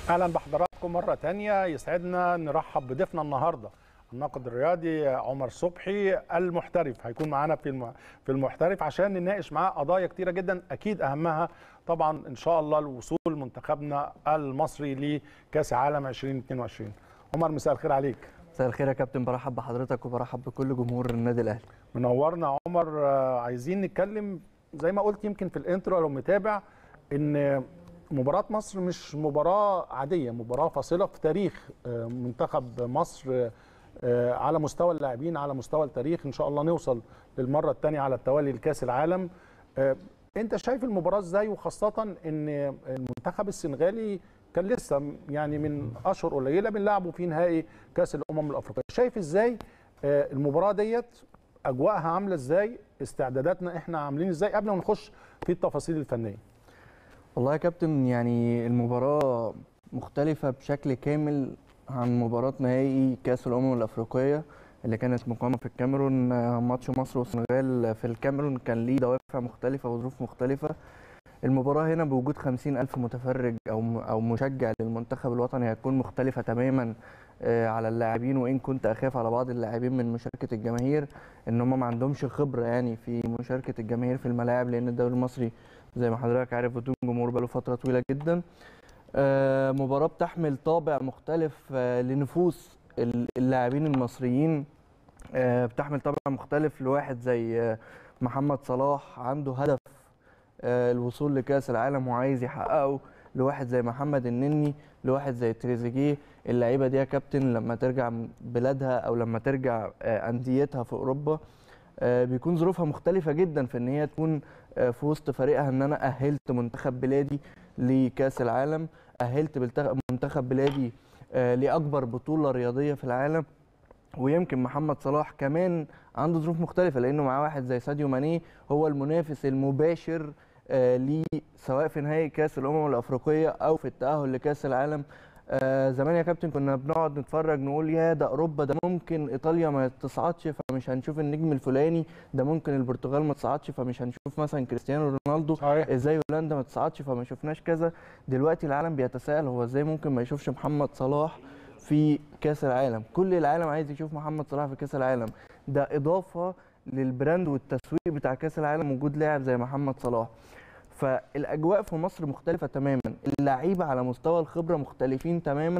اهلا بحضراتكم مره تانية يسعدنا نرحب بضيفنا النهارده الناقد الرياضي عمر صبحي المحترف هيكون معانا في الم- في المحترف عشان نناقش معاه قضايا كتيره جدا اكيد اهمها طبعا ان شاء الله الوصول منتخبنا المصري لكاس عالم 2022 عمر مساء الخير عليك مساء الخير يا كابتن برحب بحضرتك وبرحب بكل جمهور النادي الاهلي منورنا يا عمر آه، عايزين نتكلم زي ما قلت يمكن في الانترو لو متابع ان مباراة مصر مش مباراة عادية مباراة فاصلة في تاريخ آه، منتخب مصر آه، على مستوى اللاعبين على مستوى التاريخ ان شاء الله نوصل للمرة الثانية على التوالي لكأس العالم آه، انت شايف المباراة ازاي وخاصة ان المنتخب السنغالي كان لسه يعني من اشهر قليلة بنلعبه في نهائي كأس الامم الافريقية شايف ازاي آه، المباراة ديت اجواءها عامله ازاي استعداداتنا احنا عاملين ازاي قبل ما نخش في التفاصيل الفنيه والله يا كابتن يعني المباراة مختلفة بشكل كامل عن مباراة نهائي كأس الأمم الأفريقية اللي كانت مقامة في الكاميرون آه، ماتش مصر والسنغال في الكاميرون كان ليه دوافع مختلفة وظروف مختلفة المباراة هنا بوجود خمسين ألف متفرج أو أو مشجع للمنتخب الوطني هتكون مختلفة تماما آه، على اللاعبين وإن كنت أخاف على بعض اللاعبين من مشاركة الجماهير إن هم ما عندهمش خبرة يعني في مشاركة الجماهير في الملاعب لأن الدوري المصري زي ما حضرتك عارف بدون جمهور بقاله فترة طويلة جدا آه، مباراة بتحمل طابع مختلف آه، لنفوس ال- اللاعبين المصريين آه، بتحمل طابع مختلف لواحد زي آه، محمد صلاح عنده هدف آه، الوصول لكأس العالم وعايز يحققه لواحد زي محمد النني لواحد زي تريزيجيه اللعيبة دي يا كابتن لما ترجع بلادها أو لما ترجع آه، أنديتها في أوروبا آه، بيكون ظروفها مختلفة جدا في إن هي تكون آه، في وسط فريقها إن أنا أهلت منتخب بلادي لكأس العالم أهلت بلتغ- منتخب بلادي آه، لأكبر بطولة رياضية في العالم ويمكن محمد صلاح كمان عنده ظروف مختلفة لأنه معاه واحد زي ساديو ماني هو المنافس المباشر آه، ليه سواء في نهائي كأس الأمم الأفريقية أو في التأهل لكأس العالم آه، زمان يا كابتن كنا بنقعد نتفرج نقول يا ده أوروبا ده ممكن إيطاليا ما تصعدش فمش هنشوف النجم الفلاني ده ممكن البرتغال ما تصعدش فمش هنشوف مثلا كريستيانو رونالدو صحيح ازاي هولندا ما تصعدش فما شفناش كذا دلوقتي العالم بيتساءل هو ازاي ممكن ما يشوفش محمد صلاح في كاس العالم كل العالم عايز يشوف محمد صلاح في كاس العالم ده اضافه للبراند والتسويق بتاع كاس العالم وجود لاعب زي محمد صلاح فالاجواء في مصر مختلفه تماما اللعيبه على مستوى الخبره مختلفين تماما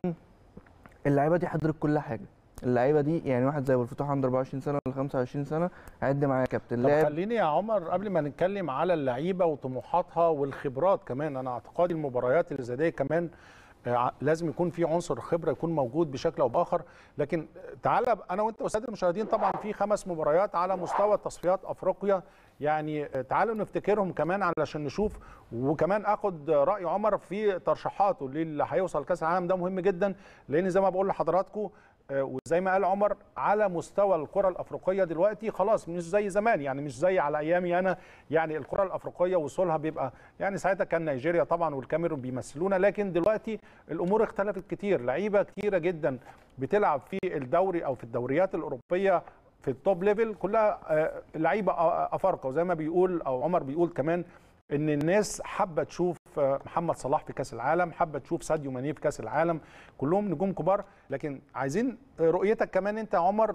اللعيبه دي حضرت كل حاجه اللعيبه دي يعني واحد زي ابو الفتوح عنده 24 سنه ولا 25 سنه عد معايا يا كابتن طب لاعب خليني يا عمر قبل ما نتكلم على اللعيبه وطموحاتها والخبرات كمان انا اعتقادي المباريات اللي زي دي كمان آه، لازم يكون في عنصر خبره يكون موجود بشكل او باخر لكن تعالى انا وانت والساده المشاهدين طبعا في خمس مباريات على مستوى تصفيات افريقيا يعني آه، تعالوا نفتكرهم كمان علشان نشوف وكمان اخد راي عمر في ترشيحاته للي هيوصل كاس العالم ده مهم جدا لان زي ما بقول لحضراتكم آه، وزي ما قال عمر على مستوى الكره الافريقيه دلوقتي خلاص مش زي زمان يعني مش زي على ايامي انا يعني الكره الافريقيه وصولها بيبقى يعني ساعتها كان نيجيريا طبعا والكاميرون بيمثلونا لكن دلوقتي الامور اختلفت كتير لعيبه كتيره جدا بتلعب في الدوري او في الدوريات الاوروبيه في التوب ليفل كلها آه، لعيبه آه، افارقه وزي ما بيقول او عمر بيقول كمان ان الناس حابه تشوف آه، محمد صلاح في كاس العالم حابه تشوف ساديو ماني في كاس العالم كلهم نجوم كبار لكن عايزين آه، رؤيتك كمان انت يا عمر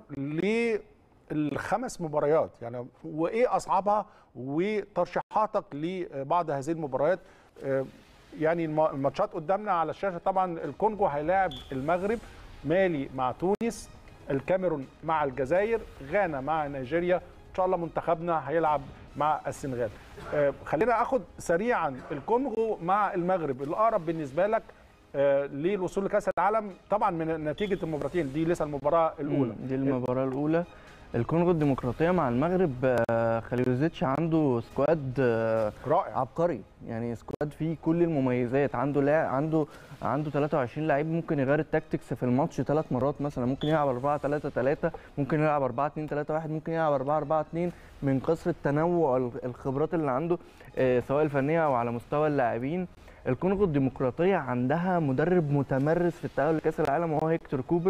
للخمس مباريات يعني وايه اصعبها وترشيحاتك لبعض هذه المباريات آه، يعني الم- الماتشات قدامنا على الشاشه طبعا الكونجو هيلاعب المغرب مالي مع تونس الكاميرون مع الجزائر غانا مع نيجيريا ان شاء الله منتخبنا هيلعب مع السنغال آه، خلينا اخد سريعا الكونغو مع المغرب الاقرب بالنسبه لك آه، للوصول لكاس العالم طبعا من نتيجه المباراتين دي لسه المباراه الاولى دي المباراة الأولى الكونغو الديمقراطية مع المغرب آه، خليلوزيتش عنده سكواد آه، رائع عبقري يعني سكواد فيه كل المميزات عنده لا عنده عنده 23 لعيب ممكن يغير التاكتكس في الماتش ثلاث مرات مثلا ممكن يلعب 4 3 3 ممكن يلعب 4 2 3 1 ممكن يلعب 4 4 2 من كثرة تنوع ال- الخبرات اللي عنده آه، سواء الفنية أو على مستوى اللاعبين الكونغو الديمقراطية عندها مدرب متمرس في التأهل لكأس العالم وهو هيكتور كوبر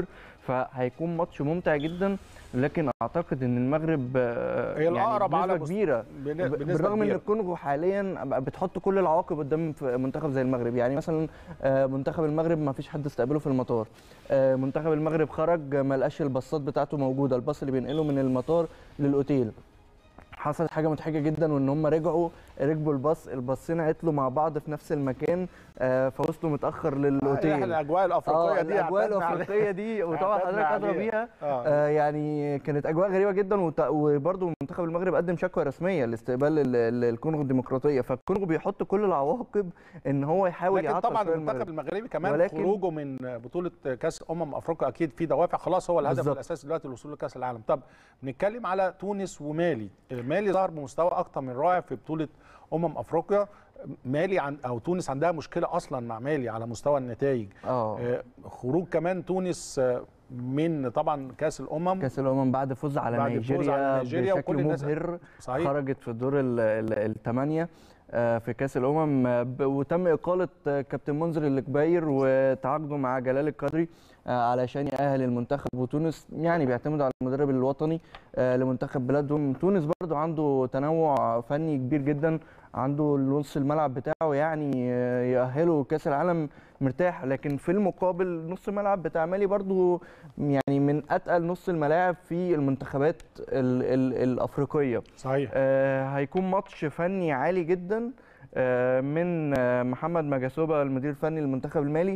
فهيكون ماتش ممتع جدا لكن اعتقد ان المغرب آه، هي الأقرب على بنسبه مست- كبيره بن- ب- بنسبه بالرغم ان كبيره الكونغو حاليا بتحط كل العواقب قدام في منتخب زي المغرب يعني مثلا آه، منتخب المغرب ما فيش حد استقبله في المطار آه، منتخب المغرب خرج ما لقاش الباصات بتاعته موجوده الباص اللي بينقله من المطار للاوتيل حصلت حاجه مضحكه جدا وان هم رجعوا ركبوا الباص الباصين عطلوا مع بعض في نفس المكان آه، فوصلوا متاخر احنا للاوتيل الاجواء الافريقيه اه دي الاجواء اعتدنا عليها. الافريقيه دي وطبعا اعتدنا حضرتك ادرى عليها. بيها آه. آه يعني كانت اجواء غريبه جدا وت- وبرضه منتخب المغرب قدم شكوى رسميه لاستقبال ال- ال- الكونغو الديمقراطيه فالكونغو بيحط كل العواقب ان هو يحاول لكن يعطل طبعا شوية المنتخب المغربي كمان ولكن- خروجه من بطوله كاس امم افريقيا اكيد في دوافع خلاص هو الهدف بالظبط. الاساسي دلوقتي الوصول لكاس العالم طب نتكلم على تونس ومالي مالي ظهر بمستوى اكتر من رائع في بطوله امم افريقيا مالي عن او تونس عندها مشكله اصلا مع مالي على مستوى النتائج اه آه، خروج كمان تونس آه، من طبعا كاس الامم كاس الامم بعد فوز على بعد فوز نيجيريا على نيجيريا بشكل وكل الناس- مبهر صحيح خرجت في دور الثمانيه في كاس الامم آه، ب- وتم اقاله آه، كابتن منذر الكباير وتعاقده مع جلال القدري آه، علشان يأهل المنتخب وتونس يعني بيعتمدوا على المدرب الوطني آه، لمنتخب بلادهم تونس برضو عنده تنوع فني كبير جدا عنده نص الملعب بتاعه يعني آه، يأهله كاس العالم مرتاح لكن في المقابل نص الملعب بتاع مالي برضو يعني من اتقل نص الملاعب في المنتخبات ال ال الافريقيه صحيح آه هيكون ماتش فني عالي جدا آه من آه محمد مجاسوبا المدير الفني للمنتخب المالي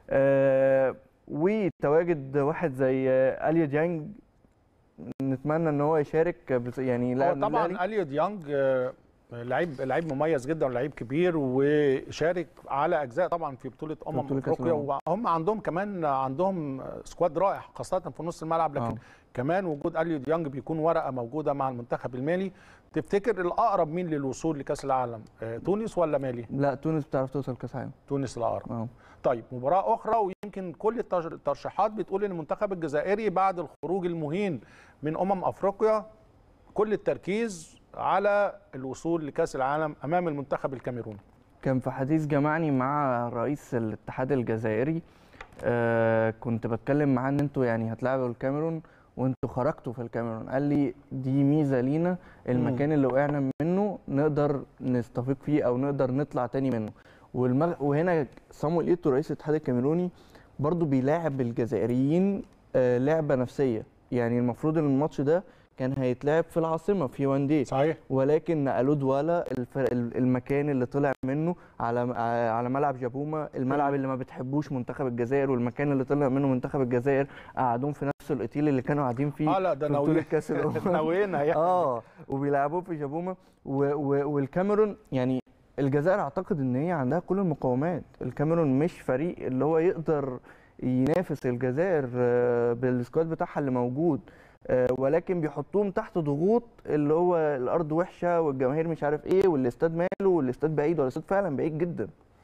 آه وتواجد واحد زي آه اليو ديانج نتمنى ان هو يشارك بس- يعني هو لاعب من الأهلي. طبعا اليو ديانج آه، لعيب لعيب مميز جدا ولعيب كبير وشارك على اجزاء طبعا في بطوله امم بطولة كأس افريقيا الأمم. وهم عندهم كمان عندهم سكواد رائع خاصه في نص الملعب لكن آه. كمان وجود اليو ديانج بيكون ورقه موجوده مع المنتخب المالي تفتكر الاقرب مين للوصول لكاس العالم آه، تونس ولا مالي لا تونس بتعرف توصل كاس عالم تونس الاقرب اه طيب مباراة أخرى ويمكن كل الترش- الترشيحات بتقول إن المنتخب الجزائري بعد الخروج المهين من أمم أفريقيا كل التركيز على الوصول لكأس العالم أمام المنتخب الكاميروني كان في حديث جمعني مع رئيس الاتحاد الجزائري آه كنت بتكلم معاه ان انتوا يعني هتلعبوا الكاميرون وانتوا خرجتوا في الكاميرون قال لي دي ميزه لينا المكان اللي وقعنا منه نقدر نستفيق فيه او نقدر نطلع تاني منه والمغ... وهنا صامويل ايتو رئيس الاتحاد الكاميروني برضو بيلاعب الجزائريين آه لعبه نفسيه يعني المفروض ان الماتش ده كان هيتلعب في العاصمه في واندي صحيح ولكن نقلوه دوالا الفرق المكان اللي طلع منه على على ملعب جابوما الملعب اللي ما بتحبوش منتخب الجزائر والمكان اللي طلع منه منتخب الجزائر قعدوهم في نفس الاوتيل اللي كانوا قاعدين فيه اه لا ده في بطوله ناويين كاس الامم ناويينها يعني اه وبيلعبوه في جابوما و و والكاميرون يعني الجزائر اعتقد ان هي عندها كل المقومات الكاميرون مش فريق اللي هو يقدر ينافس الجزائر آه، بالسكواد بتاعها اللي موجود آه، ولكن بيحطوهم تحت ضغوط اللي هو الارض وحشه والجماهير مش عارف ايه والاستاد ماله والاستاد بعيد والاستاد فعلا بعيد جدا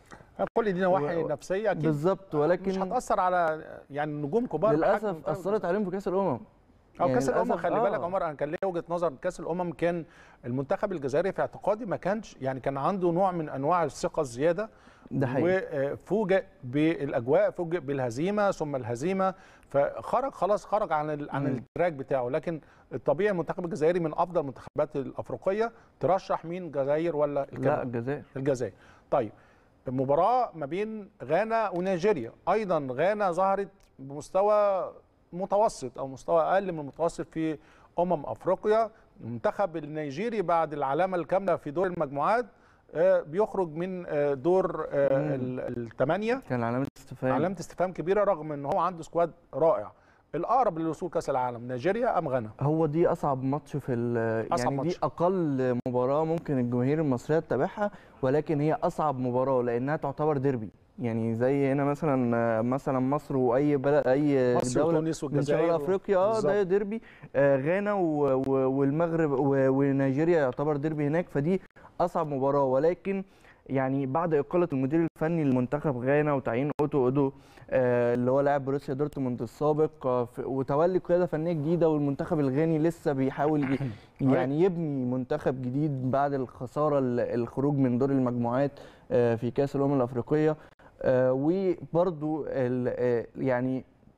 كل دي نواحي و- نفسية أكيد بالظبط ولكن مش هتأثر على يعني نجوم كبار بحجم للاسف المنتخب اثرت عليهم في كاس الامم او يعني كاس الامم للأسف خلي آه. بالك عمر انا كان ليا وجهه نظر كاس الامم كان المنتخب الجزائري في اعتقادي ما كانش يعني كان عنده نوع من انواع الثقه الزياده ده حقيقي وفوجئ بالاجواء فوجئ بالهزيمه ثم الهزيمه فخرج خلاص خرج عن ال- عن مم. التراك بتاعه لكن الطبيعي المنتخب الجزائري من افضل المنتخبات الافريقيه ترشح مين الجزائر ولا لا الكاميرون؟ الجزائر الجزائر طيب مباراة ما بين غانا ونيجيريا أيضا غانا ظهرت بمستوى متوسط أو مستوى أقل من المتوسط في أمم أفريقيا المنتخب النيجيري بعد العلامة الكاملة في دور المجموعات آه، بيخرج من آه، دور آه، مم. ال- الثمانية كان علامه استفهام علامة استفهام كبيرة رغم أن هو عنده سكواد رائع الأقرب للوصول كأس العالم نيجيريا أم غانا؟ هو دي اصعب ماتش في ال- أصعب يعني دي ماتش. اقل مباراه ممكن الجماهير المصريه تتابعها ولكن هي اصعب مباراه لانها تعتبر ديربي يعني زي هنا مثلا مثلا مصر واي بلد اي مصر دوله وتونس من والجزائر شمال و- افريقيا اه بالظبط. ده ديربي آه غانا و- و- والمغرب و- ونيجيريا يعتبر ديربي هناك فدي اصعب مباراه ولكن يعني بعد اقاله المدير الفني لمنتخب غانا وتعيين اوتو اودو آه اللي هو لاعب بروسيا دورتموند السابق آه ف- وتولي قياده فنيه جديده والمنتخب الغاني لسه بيحاول ي- يعني يبني منتخب جديد بعد الخساره ال- الخروج من دور المجموعات آه في كاس الامم الافريقيه آه وبرضو ال- آه يعني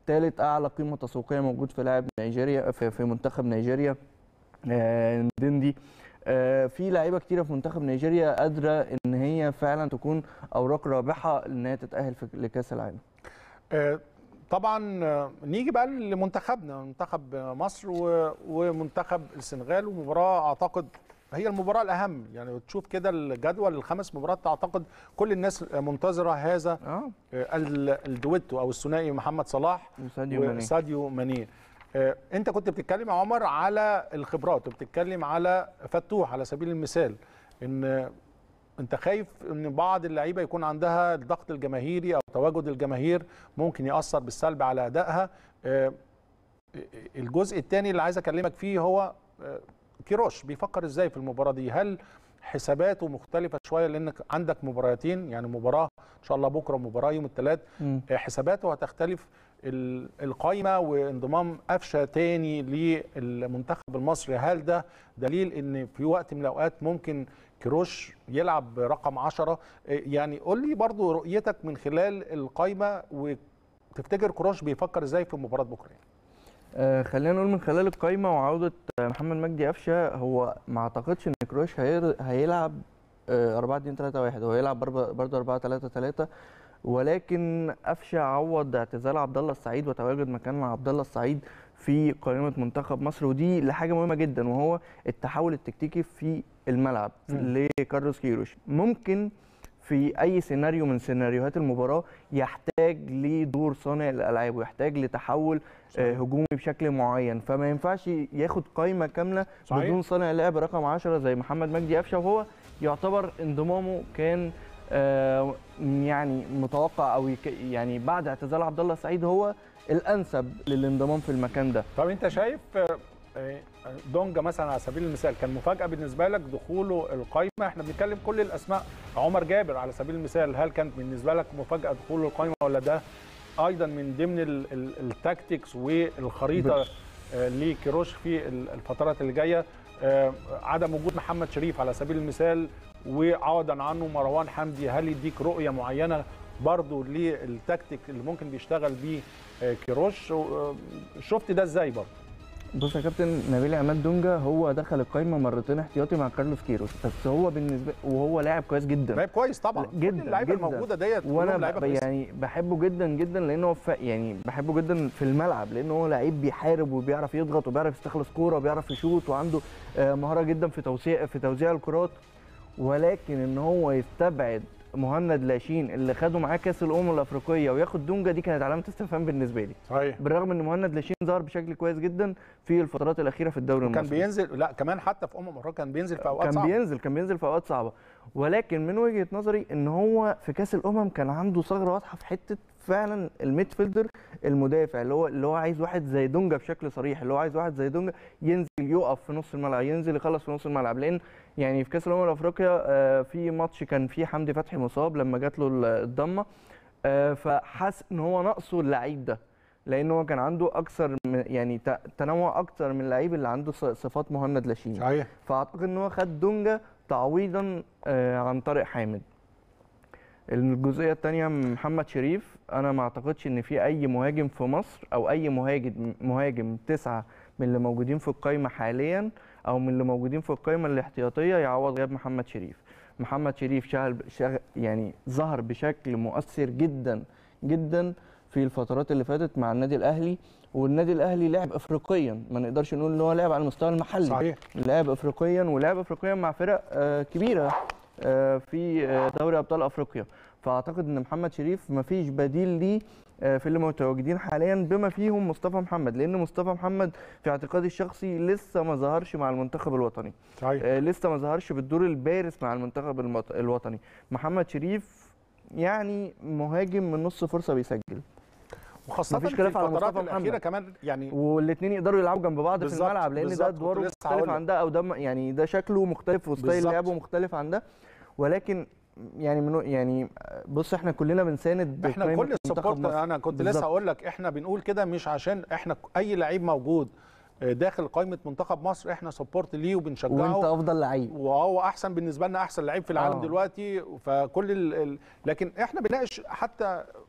ثالث اعلى قيمه تسويقيه موجود في لاعب نيجيريا في, في منتخب نيجيريا آه، ندندي آه، في لعيبه كتيره في منتخب نيجيريا قادره ان هي فعلا تكون اوراق رابحه ان هي تتاهل في لكاس العالم آه، طبعا آه، نيجي بقى لمنتخبنا منتخب مصر و- ومنتخب السنغال ومباراه اعتقد هي المباراه الاهم يعني تشوف كده الجدول الخمس مباريات اعتقد كل الناس منتظره هذا اه آه، ال- الدويتو او الثنائي محمد صلاح وساديو ماني وساديو ماني آه، انت كنت بتتكلم يا عمر على الخبرات وبتتكلم على فتوح على سبيل المثال ان انت خايف ان بعض اللعيبه يكون عندها الضغط الجماهيري او تواجد الجماهير ممكن ياثر بالسلب على ادائها آه، الجزء الثاني اللي عايز اكلمك فيه هو آه، كيروش بيفكر ازاي في المباراه دي هل حساباته مختلفه شويه لانك عندك مباراتين يعني مباراه ان شاء الله بكره ومباراه يوم الثلاث مم. حساباته هتختلف ال- القايمه وانضمام قفشه تاني للمنتخب المصري هل ده دليل ان في وقت من الاوقات ممكن كروش يلعب برقم 10 يعني قول لي برضو رؤيتك من خلال القايمه وتفتكر كروش بيفكر ازاي في مباراه بكره يعني. آه خلينا نقول من خلال القايمه وعوده آه، محمد مجدي قفشه هو ما اعتقدش ان كروش هير- هيلعب آه 4 2 3 1 هو هيلعب برضه برضه 4 3 3 ولكن قفشه عوض اعتزال عبد الله السعيد وتواجد مكان عبد الله السعيد في قائمه منتخب مصر ودي لحاجه مهمه جدا وهو التحول التكتيكي في الملعب مم. لكارلوس كيروش ممكن في اي سيناريو من سيناريوهات المباراه يحتاج لدور صانع الالعاب ويحتاج لتحول آه، هجومي بشكل معين فما ينفعش ياخد قائمه كامله صحيح. بدون صانع لعب رقم 10 زي محمد مجدي قفشه وهو يعتبر انضمامه كان آه، يعني متوقع او يك- يعني بعد اعتزال عبد الله السعيد هو الانسب للانضمام في المكان ده طب انت شايف آه، آه، دونجا مثلا على سبيل المثال كان مفاجاه بالنسبه لك دخوله القايمه احنا بنتكلم كل الاسماء عمر جابر على سبيل المثال هل كانت بالنسبه لك مفاجاه دخوله القايمه ولا ده ايضا من ضمن ال- ال- التاكتكس والخريطه آه، لكيروش في ال- الفترات اللي جايه آه، عدم وجود محمد شريف على سبيل المثال وعوضا عنه مروان حمدي هل يديك رؤيه معينه برضو للتكتيك اللي ممكن بيشتغل بيه آه، كيروش آه، شفت ده ازاي برضو بص يا كابتن نبيل عماد دونجا هو دخل القايمه مرتين احتياطي مع كارلوس كيروش بس هو بالنسبه وهو لاعب كويس جدا لعيب كويس طبعا جدا، كل اللعيبه جدا. الموجوده ديت وانا كلهم لعيبه ب- كويسة. يعني بحبه جدا جدا لانه هو ف- يعني بحبه جدا في الملعب لانه هو لعيب بيحارب وبيعرف يضغط وبيعرف يستخلص كوره وبيعرف يشوط وعنده آه، مهاره جدا في توزيع في توزيع الكرات ولكن ان هو يستبعد مهند لاشين اللي خدوا معاه كاس الامم الافريقيه وياخد دونجا دي كانت علامه استفهام بالنسبه لي صحيح بالرغم ان مهند لاشين ظهر بشكل كويس جدا في الفترات الاخيره في الدوري كان المصري بينزل لا كمان حتى في امم افريقيا كان بينزل في اوقات كان صعبه بينزل كان بينزل في اوقات صعبه ولكن من وجهه نظري ان هو في كاس الامم كان عنده ثغره واضحه في حته فعلا الميد فيلدر المدافع اللي هو اللي هو عايز واحد زي دونجا بشكل صريح اللي هو عايز واحد زي دونجا ينزل يقف في نص الملعب ينزل يخلص في نص الملعب لان يعني في كاس الامم الافريقيا آه، في ماتش كان فيه حمدي فتحي مصاب لما جات له الضمه آه، فحس ان هو ناقصه اللعيب ده لان هو كان عنده اكثر من يعني ت- تنوع اكتر من اللعيب اللي عنده ص- صفات مهند لاشين صحيح فاعتقد ان هو خد دونجا تعويضا آه، عن طارق حامد الجزئيه الثانيه محمد شريف انا ما اعتقدش ان في اي مهاجم في مصر او اي مهاجم مهاجم تسعه من اللي موجودين في القايمه حاليا او من اللي موجودين في القايمه الاحتياطيه يعوض غياب محمد شريف محمد شريف شغل شغل يعني ظهر بشكل مؤثر جدا جدا في الفترات اللي فاتت مع النادي الاهلي والنادي الاهلي لعب افريقيا ما نقدرش نقول ان هو لعب على المستوى المحلي صحيح لعب افريقيا ولعب افريقيا مع فرق آه، كبيره آه، في آه، دوري ابطال افريقيا فاعتقد ان محمد شريف مفيش بديل ليه آه، في اللي متواجدين حاليا بما فيهم مصطفى محمد لان مصطفى محمد في اعتقادي الشخصي لسه ما ظهرش مع المنتخب الوطني صحيح آه، لسه ما ظهرش بالدور البارز مع المنتخب المط- الوطني محمد شريف يعني مهاجم من نص فرصه بيسجل وخاصه مفيش في خلاف على الفترات مصطفى الاخيره محمد. كمان يعني والاثنين يقدروا يلعبوا جنب بعض في بالظبط، الملعب لان بالظبط، ده كنت ادواره لسه مختلف هقول عن ده او ده م- يعني ده شكله مختلف وستايل بالظبط. لعبه مختلف عن ده ولكن يعني من يعني بص احنا كلنا بنساند احنا قائمة كل منتخب السبورت مصر. انا كنت بالظبط. لسه اقول لك احنا بنقول كده مش عشان احنا اي لعيب موجود آه، داخل قائمه منتخب مصر احنا سبورت ليه وانت وبنشجعه افضل لعيب وهو احسن بالنسبه لنا احسن لعيب في العالم آه. دلوقتي فكل ال... ال... لكن احنا بنناقش حتى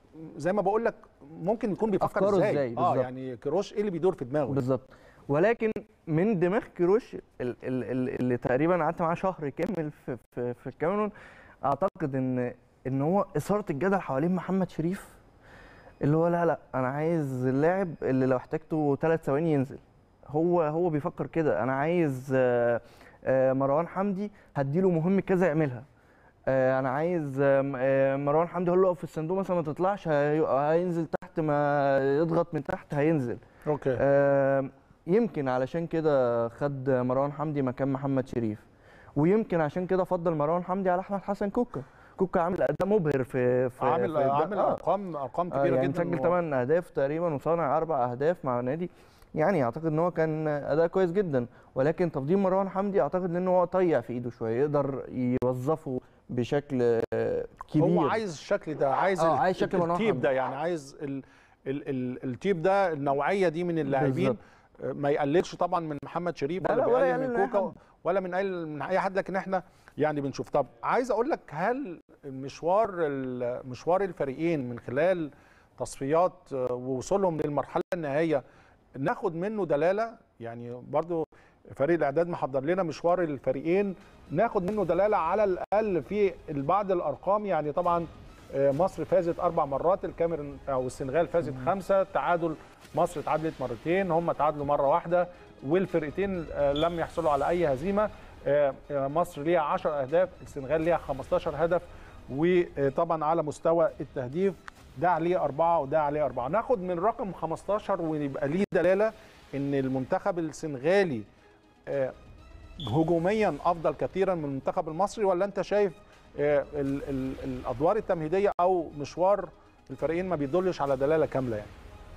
زي ما بقول لك ممكن يكون بيفكر أفكاره ازاي, إزاي، اه بالظبط. يعني كروش ايه اللي بيدور في دماغه بالظبط ولكن من دماغ كيروش ال- ال- ال- اللي تقريبا قعدت معاه شهر كامل في في, في الكاميرون اعتقد ان ان هو اثاره الجدل حوالين محمد شريف اللي هو لا لا انا عايز اللاعب اللي لو احتاجته ثلاث ثواني ينزل هو هو بيفكر كده انا عايز آه، آه، مروان حمدي هديله مهم كذا يعملها آه، انا عايز آه، م- آه، مروان حمدي هقول له اقف في الصندوق مثلا ما تطلعش هي- هينزل تحت ما يضغط من تحت هينزل اوكي آه، يمكن علشان كده خد مروان حمدي مكان محمد شريف ويمكن عشان كده فضل مروان حمدي على احمد حسن كوكا كوكا عامل اداء مبهر في في عامل في عامل آه. ارقام ارقام آه كبيره يعني جدا مسجل و- 8 اهداف تقريبا وصانع اربع اهداف مع نادي يعني اعتقد ان هو كان اداء كويس جدا ولكن تفضيل مروان حمدي اعتقد ان هو طيع في ايده شويه يقدر يوظفه بشكل آه، كبير هو عايز الشكل ده عايز آه، ال- عايز شكل مروان التيب حمدي. ده يعني عايز ال ال ال التيب ده النوعيه دي من اللاعبين بالظبط. ما يقللش طبعا من محمد شريف لا، ولا لا، ولا بيقلل يقلل من من أي كوكا حد. ولا من اي من اي حد لكن احنا يعني بنشوف طب عايز اقول لك هل مشوار ال- مشوار الفريقين من خلال تصفيات آه، ووصولهم للمرحله النهائيه ناخد منه دلاله يعني برضو فريق الاعداد محضر لنا مشوار الفريقين ناخد منه دلاله على الاقل في بعض الارقام يعني طبعا آه، مصر فازت اربع مرات الكاميرون او السنغال فازت خمسه تعادل مصر اتعادلت مرتين هم تعادلوا مره واحده والفرقتين آه، لم يحصلوا على اي هزيمه آه، آه، مصر ليها 10 اهداف السنغال ليها 15 هدف وطبعا على مستوى التهديف ده عليه أربعة وده عليه أربعة ناخد من رقم 15 ويبقى ليه دلالة إن المنتخب السنغالي آه، هجوميا أفضل كثيرا من المنتخب المصري ولا أنت شايف آه، ال- ال- الأدوار التمهيدية أو مشوار الفريقين ما بيدلش على دلالة كاملة يعني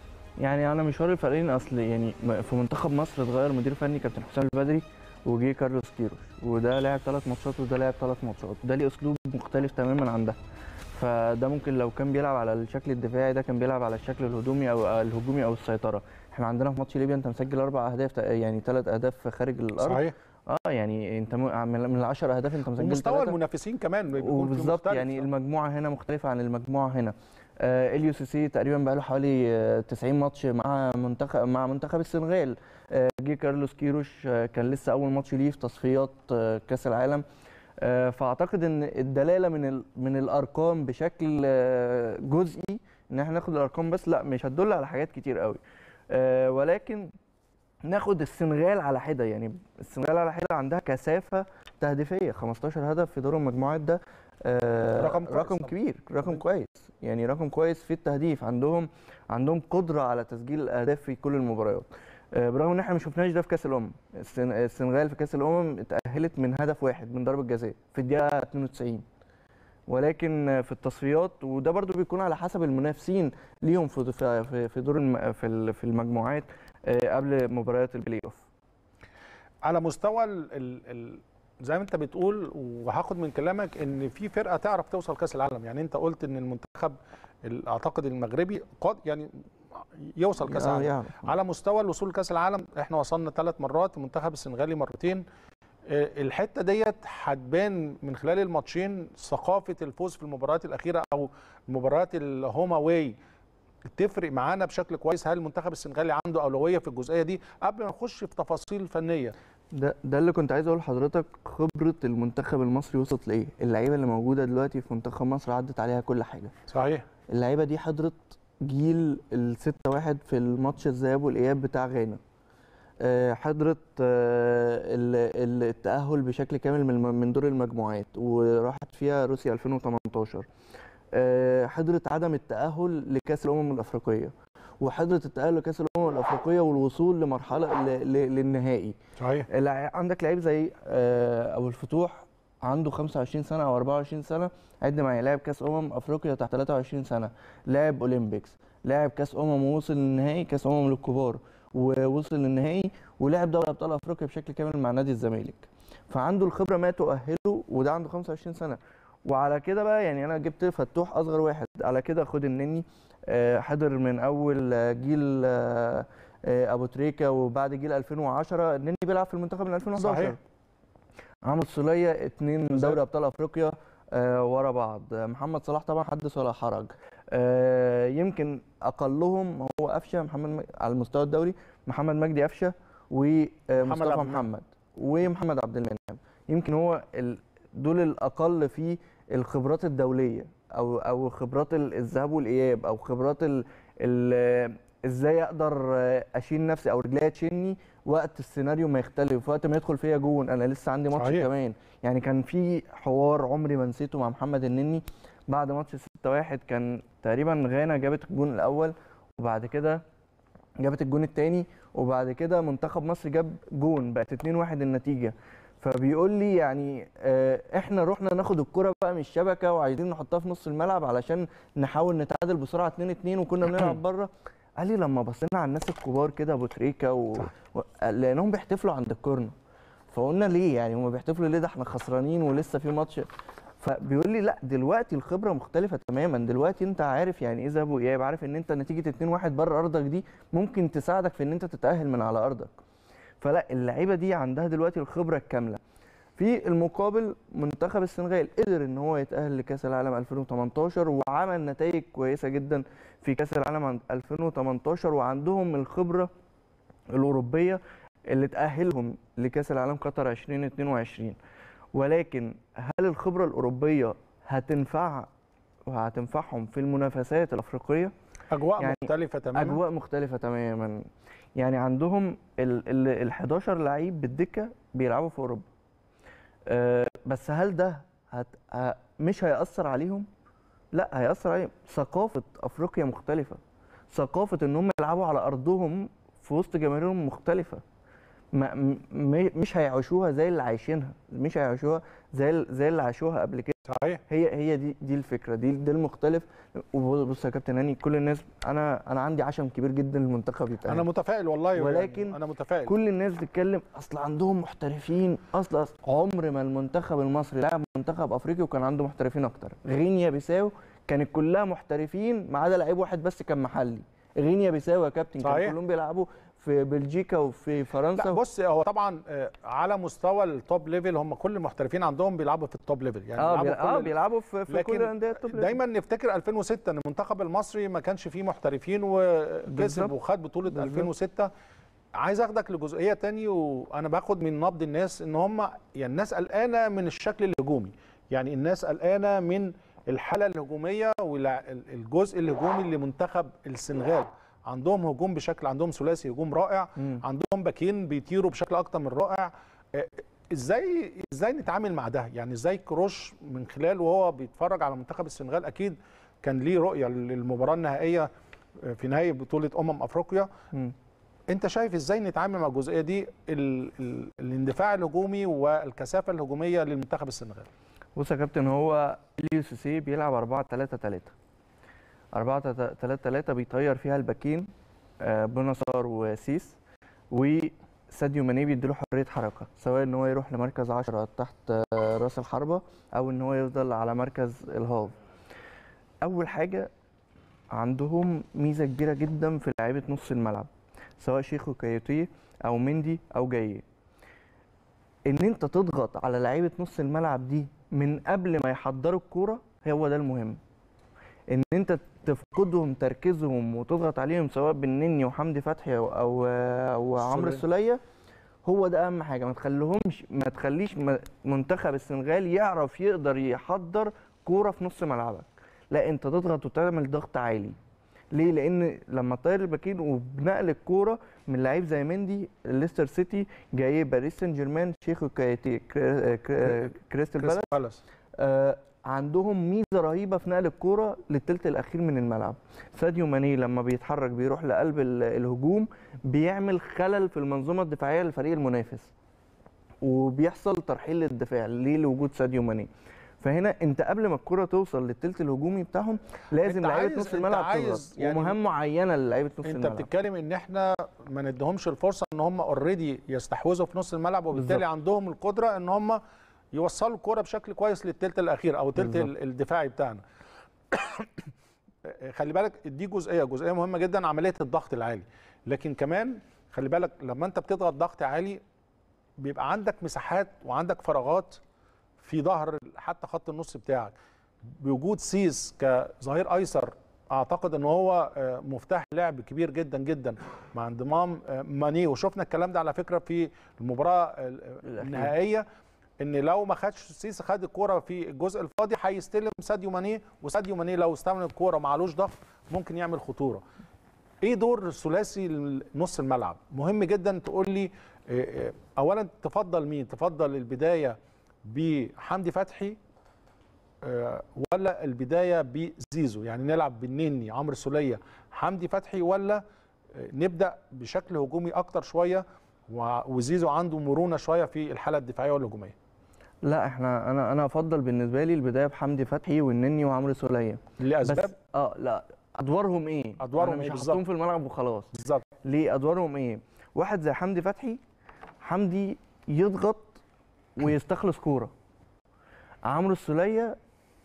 يعني انا مشوار الفريقين اصل يعني م- في منتخب مصر اتغير مدير فني كابتن حسام البدري وجي كارلوس كيروش وده لعب ثلاث ماتشات وده لعب ثلاث ماتشات ده ليه اسلوب مختلف تماما عن ده فده ممكن لو كان بيلعب على الشكل الدفاعي ده كان بيلعب على الشكل الهجومي او الهجومي او السيطره احنا عندنا في ماتش ليبيا انت مسجل اربع اهداف تق- يعني ثلاث اهداف خارج الارض صحيح اه يعني انت م- من من العشر اهداف انت مسجل ومستوى ثلاثة. المنافسين كمان بيكون في وبالظبط مختلف. يعني المجموعه هنا مختلفه عن المجموعه هنا آه اليو سي سي تقريبا بقى له حوالي آه 90 ماتش مع منتخب مع منتخب السنغال آه جه كارلوس كيروش آه كان لسه اول ماتش ليه في تصفيات آه كاس العالم آه فاعتقد ان الدلاله من ال من الارقام بشكل آه جزئي ان احنا ناخد الارقام بس لا مش هتدل على حاجات كتير قوي آه ولكن ناخد السنغال على حده يعني السنغال على حده عندها كثافه تهديفيه 15 هدف في دور المجموعات ده آه، رقم كويس رقم طبعاً. كبير رقم كويس يعني رقم كويس في التهديف عندهم عندهم قدره على تسجيل الاهداف في كل المباريات آه، برغم ان احنا ما شفناش ده في كاس الامم السن- السنغال في كاس الامم اتاهلت من هدف واحد من ضربه جزاء في الدقيقه 92 ولكن آه، في التصفيات وده برضو بيكون على حسب المنافسين ليهم في في في دور الم- في ال- في المجموعات آه، قبل مباريات البلاي اوف على مستوى ال ال ال زي ما انت بتقول وهاخد من كلامك ان في فرقه تعرف توصل كاس العالم يعني انت قلت ان المنتخب ال- اعتقد المغربي قد يعني يوصل كاس آه، العالم يعرف. على مستوى الوصول لكاس العالم احنا وصلنا ثلاث مرات المنتخب السنغالي مرتين آه، الحته ديت هتبان من خلال الماتشين ثقافه الفوز في المباريات الاخيره او مباريات الهوم اواي تفرق معانا بشكل كويس هل المنتخب السنغالي عنده اولويه في الجزئيه دي قبل ما نخش في تفاصيل فنيه ده ده اللي كنت عايز اقول لحضرتك خبره المنتخب المصري وصلت لايه اللعيبه اللي موجوده دلوقتي في منتخب مصر عدت عليها كل حاجه صحيح اللعيبه دي حضرت جيل الستة واحد في الماتش الذهاب والاياب بتاع غانا آه، حضرت آه، ال- ال- التاهل بشكل كامل من الم- من دور المجموعات وراحت فيها روسيا 2018 آه، حضرت عدم التاهل لكاس الامم الافريقيه وحضرت التاهل لكاس الامم الافريقيه والوصول لمرحله ل- ل- للنهائي صحيح الع- عندك لعيب زي آه، ابو الفتوح عنده 25 سنه او 24 سنه عد معايا لاعب كاس امم افريقيا تحت 23 سنه لاعب اولمبيكس لاعب كاس امم ووصل للنهائي كاس امم للكبار ووصل للنهائي ولعب دوري ابطال افريقيا بشكل كامل مع نادي الزمالك فعنده الخبره ما تؤهله وده عنده 25 سنه وعلى كده بقى يعني انا جبت فتوح اصغر واحد على كده خد النني آه، حضر من اول آه، جيل آه، آه، ابو تريكه وبعد جيل 2010 النني بيلعب في المنتخب من 2011 صحيح. عمرو السوليه اتنين بالظبط. دوري ابطال افريقيا آه ورا بعض آه، محمد صلاح طبعا حدث ولا حرج آه، يمكن اقلهم هو قفشه محمد مج... على المستوى الدولي محمد مجدي قفشه ومصطفى عبد المنعم. محمد ومحمد عبد المنعم يمكن هو ال... دول الاقل في الخبرات الدوليه او او خبرات ال- الذهاب والاياب او خبرات ال... ال... ازاي اقدر اشيل نفسي او رجليا تشيلني وقت السيناريو ما يختلف وقت ما يدخل فيا جون انا لسه عندي ماتش صحيح. كمان يعني كان في حوار عمري ما نسيته مع محمد النني بعد ماتش 6-1 كان تقريبا غانا جابت الجون الاول وبعد كده جابت الجون الثاني وبعد كده منتخب مصر جاب جون بقت 2-1 النتيجه فبيقول لي يعني آه، احنا رحنا ناخد الكرة بقى من الشبكه وعايزين نحطها في نص الملعب علشان نحاول نتعادل بسرعه 2-2 وكنا بنلعب بره قال لي لما بصينا على الناس الكبار كده ابو تريكه و... صح. و... لانهم بيحتفلوا عند الكورنر فقلنا ليه يعني هم بيحتفلوا ليه ده احنا خسرانين ولسه في ماتش فبيقول لي لا دلوقتي الخبره مختلفه تماما دلوقتي انت عارف يعني ايه ذهاب واياب عارف ان انت نتيجه 2-1 بره ارضك دي ممكن تساعدك في ان انت تتاهل من على ارضك فلا اللعيبه دي عندها دلوقتي الخبره الكامله في المقابل منتخب السنغال قدر ان هو يتاهل لكاس العالم 2018 وعمل نتائج كويسه جدا في كاس العالم عن- 2018 وعندهم الخبره الاوروبيه اللي تاهلهم لكاس العالم قطر 2022 ولكن هل الخبره الاوروبيه هتنفع وهتنفعهم في المنافسات الافريقيه اجواء يعني مختلفه تماما اجواء مختلفه تماما يعني عندهم ال ال ال 11 لعيب بالدكه بيلعبوا في اوروبا أه بس هل ده هت ه- مش هيأثر عليهم؟ لا هيأثر عليهم ثقافه افريقيا مختلفه ثقافه ان هم يلعبوا على ارضهم في وسط جماهيرهم مختلفه ما م- م- مش هيعيشوها زي اللي عايشينها مش هيعيشوها زي ال- زي اللي عاشوها قبل كده صحيح هي هي دي دي الفكره دي ده المختلف وبص يا كابتن هاني كل الناس انا انا عندي عشم كبير جدا للمنتخب يتأهل انا متفائل والله ولكن يعني انا متفائل كل الناس بتتكلم اصل عندهم محترفين اصل أصل عمر ما المنتخب المصري لعب منتخب افريقي وكان عنده محترفين اكتر غينيا بيساو كانت كلها محترفين ما عدا لعيب واحد بس كان محلي غينيا بيساو يا كابتن صحيح. كانوا كلهم بيلعبوا في بلجيكا وفي فرنسا لا بص هو طبعا آه، على مستوى التوب ليفل هم كل المحترفين عندهم بيلعبوا في التوب ليفل يعني اه بيلعبوا بيلع- اه كل بيلعبوا في, في كل لكن الانديه التوب ليفل. دايما نفتكر 2006 ان المنتخب المصري ما كانش فيه محترفين وكسب بالظبط. وخد بطوله بالظبط. 2006 عايز اخدك لجزئيه تاني وانا باخد من نبض الناس ان هم يعني الناس قلقانه من الشكل الهجومي يعني الناس قلقانه من الحاله الهجوميه والجزء الهجومي لمنتخب السنغال عندهم هجوم بشكل عندهم ثلاثي هجوم رائع مم. عندهم باكين بيطيروا بشكل اكتر من رائع آه، ازاي ازاي نتعامل مع ده يعني ازاي كروش من خلال وهو بيتفرج على منتخب السنغال اكيد كان ليه رؤيه للمباراه النهائيه آه، في نهائي بطوله امم افريقيا مم. انت شايف ازاي نتعامل مع الجزئيه دي ال ال الاندفاع الهجومي والكثافه الهجوميه للمنتخب السنغال بص يا كابتن هو اليو سي سي بيلعب 4 3 3 4 3 3 بيطير فيها الباكين آه، بونصار وسيس وساديو ماني بيديله حريه حركه سواء ان هو يروح لمركز 10 تحت آه، راس الحربه او ان هو يفضل على مركز الهاف اول حاجه عندهم ميزه كبيره جدا في لعيبه نص الملعب سواء شيخو كايوتي او مندي او جاي ان انت تضغط على لعيبه نص الملعب دي من قبل ما يحضروا الكوره هو ده المهم ان انت تفقدهم تركيزهم وتضغط عليهم سواء بالنني وحمدي فتحي او او, أو عمرو السولية. السوليه هو ده اهم حاجه ما تخليهمش ما تخليش م- منتخب السنغال يعرف يقدر يحضر كوره في نص ملعبك لا انت تضغط وتعمل ضغط عالي ليه لان لما تطير الباكين وبنقل الكوره من لعيب زي مندي ليستر سيتي جاي باريس سان جيرمان شيخو كايتي كري- كري- كريستال بالاس كريستال بالاس آه، عندهم ميزه رهيبه في نقل الكوره للثلث الاخير من الملعب ساديو ماني لما بيتحرك بيروح لقلب ال- الهجوم بيعمل خلل في المنظومه الدفاعيه للفريق المنافس وبيحصل ترحيل للدفاع ليه لوجود ساديو ماني فهنا انت قبل ما الكره توصل للثلث الهجومي بتاعهم لازم انت لعيبه عايز- نص انت الملعب عايز تضغط يعني- ومهام معينه للعيبه نص انت الملعب بتتكلم ان احنا ما نديهمش الفرصه ان هم اوريدي يستحوذوا في نص الملعب وبالتالي بالظبط. عندهم القدره ان هم يوصلوا الكرة بشكل كويس للثلث الاخير او الثلث بالظبط. ال- الدفاعي بتاعنا خلي بالك دي جزئيه جزئيه مهمه جدا عمليه الضغط العالي لكن كمان خلي بالك لما انت بتضغط ضغط عالي بيبقى عندك مساحات وعندك فراغات في ظهر حتى خط النص بتاعك بوجود سيس كظهير ايسر اعتقد ان هو آه، مفتاح لعب كبير جدا جدا مع انضمام آه، ماني وشفنا الكلام ده على فكره في المباراه ال- الأخيرة. النهائيه ان لو ما خدش سيسي خد الكوره في الجزء الفاضي هيستلم ساديو ماني وساديو ماني لو استلم الكوره معلوش ضغط ممكن يعمل خطوره ايه دور الثلاثي نص الملعب مهم جدا تقول لي آه، آه، اولا تفضل مين تفضل البدايه بحمدي فتحي آه، ولا البدايه بزيزو يعني نلعب بالنني عمرو سوليه حمدي فتحي ولا آه، نبدا بشكل هجومي اكتر شويه و- وزيزو عنده مرونه شويه في الحاله الدفاعيه والهجوميه لا احنا انا انا افضل بالنسبه لي البدايه بحمدي فتحي والنني وعمرو سوليه لاسباب بس اه لا ادوارهم ايه أدوارهم أنا إيه مش بالظبط؟ هحطهم في الملعب وخلاص بالظبط ليه ادوارهم ايه واحد زي حمدي فتحي حمدي يضغط ويستخلص كوره عمرو السوليه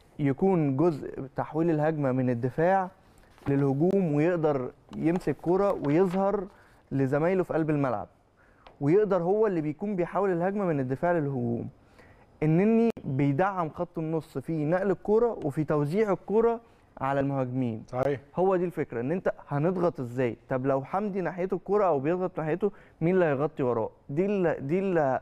يكون جزء تحويل الهجمه من الدفاع للهجوم ويقدر يمسك كوره ويظهر لزمايله في قلب الملعب ويقدر هو اللي بيكون بيحول الهجمه من الدفاع للهجوم النني بيدعم خط النص في نقل الكوره وفي توزيع الكوره على المهاجمين صحيح هو دي الفكره ان انت هنضغط ازاي طب لو حمدي ناحيته الكوره او بيضغط ناحيته مين اللي هيغطي وراه دي اللي دي اللي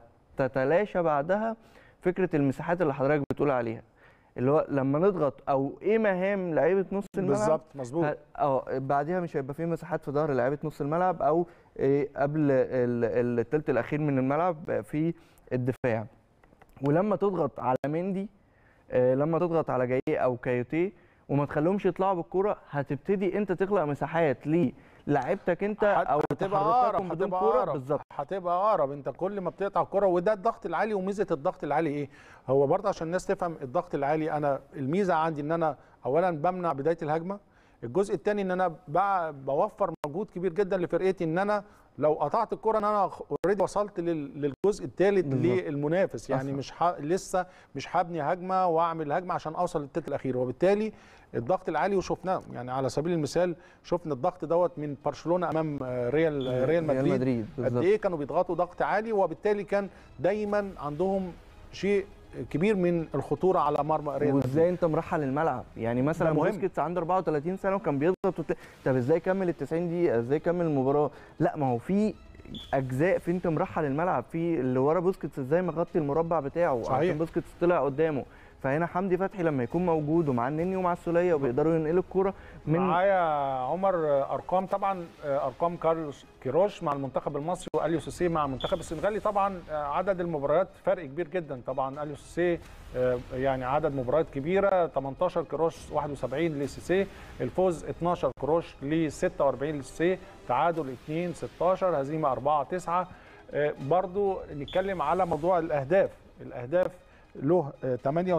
هتتلاشى بعدها فكره المساحات اللي حضرتك بتقول عليها اللي هو لما نضغط او ايه مهام لعيبه نص الملعب بالظبط مظبوط ه- اه بعديها مش هيبقى فيه مساحات في ظهر لعيبه نص الملعب او إيه قبل ال- الثلث الاخير من الملعب في الدفاع ولما تضغط على مندي آه، لما تضغط على جاي او كايوتي وما تخليهمش يطلعوا بالكوره هتبتدي انت تخلق مساحات للاعيبتك انت هت- او هتبقى تحركاتهم اقرب بدون هتبقى كوره اقرب بالظبط هتبقى اقرب انت كل ما بتقطع الكره وده الضغط العالي وميزه الضغط العالي ايه هو برضه عشان الناس تفهم الضغط العالي انا الميزه عندي ان انا اولا بمنع بدايه الهجمه الجزء الثاني ان انا بع- بوفر مجهود كبير جدا لفرقتي ان انا لو قطعت الكره ان انا اوريدي وصلت لل- للجزء الثالث بالظبط. للمنافس يعني أصلاً. مش ح... لسه مش هبني هجمه واعمل هجمه عشان اوصل للثلث الاخير وبالتالي الضغط العالي وشفناه يعني على سبيل المثال شفنا الضغط دوت من برشلونه امام آه، ريال آه، ريال مدريد مدريد قد بالظبط ايه كانوا بيضغطوا ضغط عالي وبالتالي كان دايما عندهم شيء كبير من الخطوره على مرمى ريال وازاي مدريد انت مرحل الملعب يعني مثلا ده مهم. بوسكيتس عنده 34 سنه وكان بيضغط وت... طب ازاي كمل ال 90 دقيقه ازاي كمل المباراه لا ما هو في اجزاء في انت مرحل الملعب في اللي ورا بوسكيتس ازاي مغطي المربع بتاعه صحيح. عشان بوسكيتس طلع قدامه فهنا حمدي فتحي لما يكون موجود ومع النني ومع السوليه وبيقدروا ينقلوا الكوره من معايا عمر آه، ارقام طبعا آه، ارقام كارلوس كيروش مع المنتخب المصري واليو سيسي مع المنتخب السنغالي طبعا آه، عدد المباريات فرق كبير جدا طبعا اليو سيسي آه، يعني عدد مباريات كبيره 18 كروش 71 لسيسي الفوز 12 كروش ل 46 لسيسي تعادل 2 16 هزيمه 4 9 آه، برضو نتكلم على موضوع الاهداف الاهداف له آه،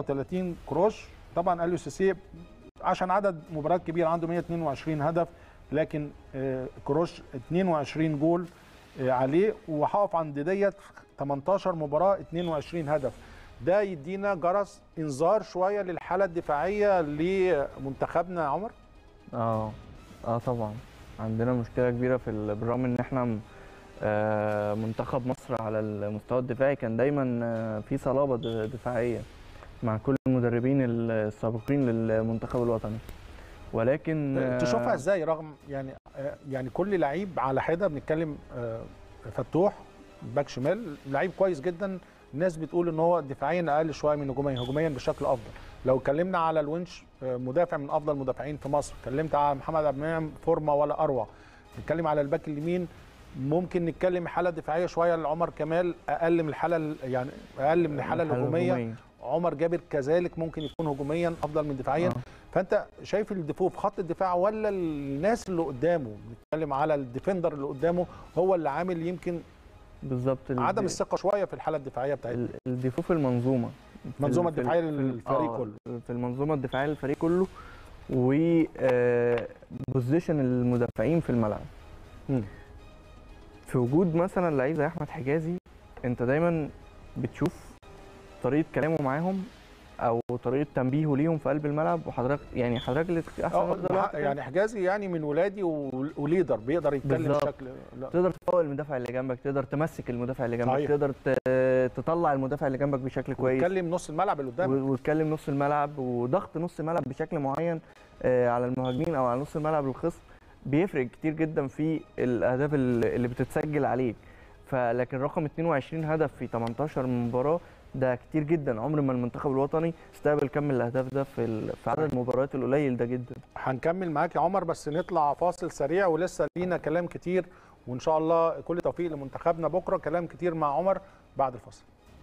38 كروش طبعا اليو سيسي عشان عدد مباريات كبير عنده 122 هدف لكن آه، كروش 22 جول آه، عليه وهقف عند ديت 18 مباراه 22 هدف ده يدينا جرس انذار شويه للحاله الدفاعيه لمنتخبنا يا عمر اه اه طبعا عندنا مشكله كبيره في ال- بالرغم ان احنا م- آه منتخب مصر على المستوى الدفاعي كان دايما آه في صلابه د- دفاعيه مع كل المدربين السابقين للمنتخب الوطني ولكن آه، تشوفها ازاي رغم يعني آه، يعني كل لعيب على حده بنتكلم آه، فتوح باك شمال لعيب كويس جدا الناس بتقول ان هو دفاعيا اقل شويه من هجوميا هجوميا بشكل افضل لو اتكلمنا على الونش آه، مدافع من افضل المدافعين في مصر اتكلمت على محمد عبد المنعم فورمه ولا اروع نتكلم على الباك اليمين ممكن نتكلم حاله دفاعيه شويه لعمر كمال اقل من الحاله ال- يعني اقل من الحاله الهجوميه عمر جابر كذلك ممكن يكون هجوميا افضل من دفاعيا آه. فانت شايف الدفوع في خط الدفاع ولا الناس اللي قدامه بنتكلم على الديفندر اللي قدامه هو اللي عامل يمكن بالظبط ال- عدم الثقه شويه في الحاله الدفاعيه بتاعتنا ال- الدفوع في المنظومه في المنظومه ال- في ال- الدفاعيه في ال- للفريق آه، كله في المنظومه الدفاعيه للفريق كله و بوزيشن المدافعين في الملعب مم. في وجود مثلا لعيب زي احمد حجازي انت دايما بتشوف طريقه كلامه معاهم او طريقه تنبيهه ليهم في قلب الملعب وحضرتك يعني حضرتك اللي احسن آه، واحد دلوقتي يعني حجازي يعني من ولادي و- وليدر بيقدر يتكلم بالظبط. بشكل لا. تقدر تفوق المدافع اللي جنبك تقدر تمسك المدافع اللي جنبك صحيح. تقدر ت- ت- تطلع المدافع اللي جنبك بشكل كويس اتكلم نص الملعب اللي قدامك و- وتكلم نص الملعب وضغط نص الملعب بشكل معين آه، على المهاجمين او على نص الملعب الخصم بيفرق كتير جدا في الاهداف اللي اللي بتتسجل عليك فلكن رقم 22 هدف في 18 مباراه ده كتير جدا عمر ما المنتخب الوطني استقبل كم الاهداف ده في ال- في عدد المباريات القليل ده جدا هنكمل معاك يا عمر بس نطلع فاصل سريع ولسه لينا كلام كتير وان شاء الله كل توفيق لمنتخبنا بكره كلام كتير مع عمر بعد الفاصل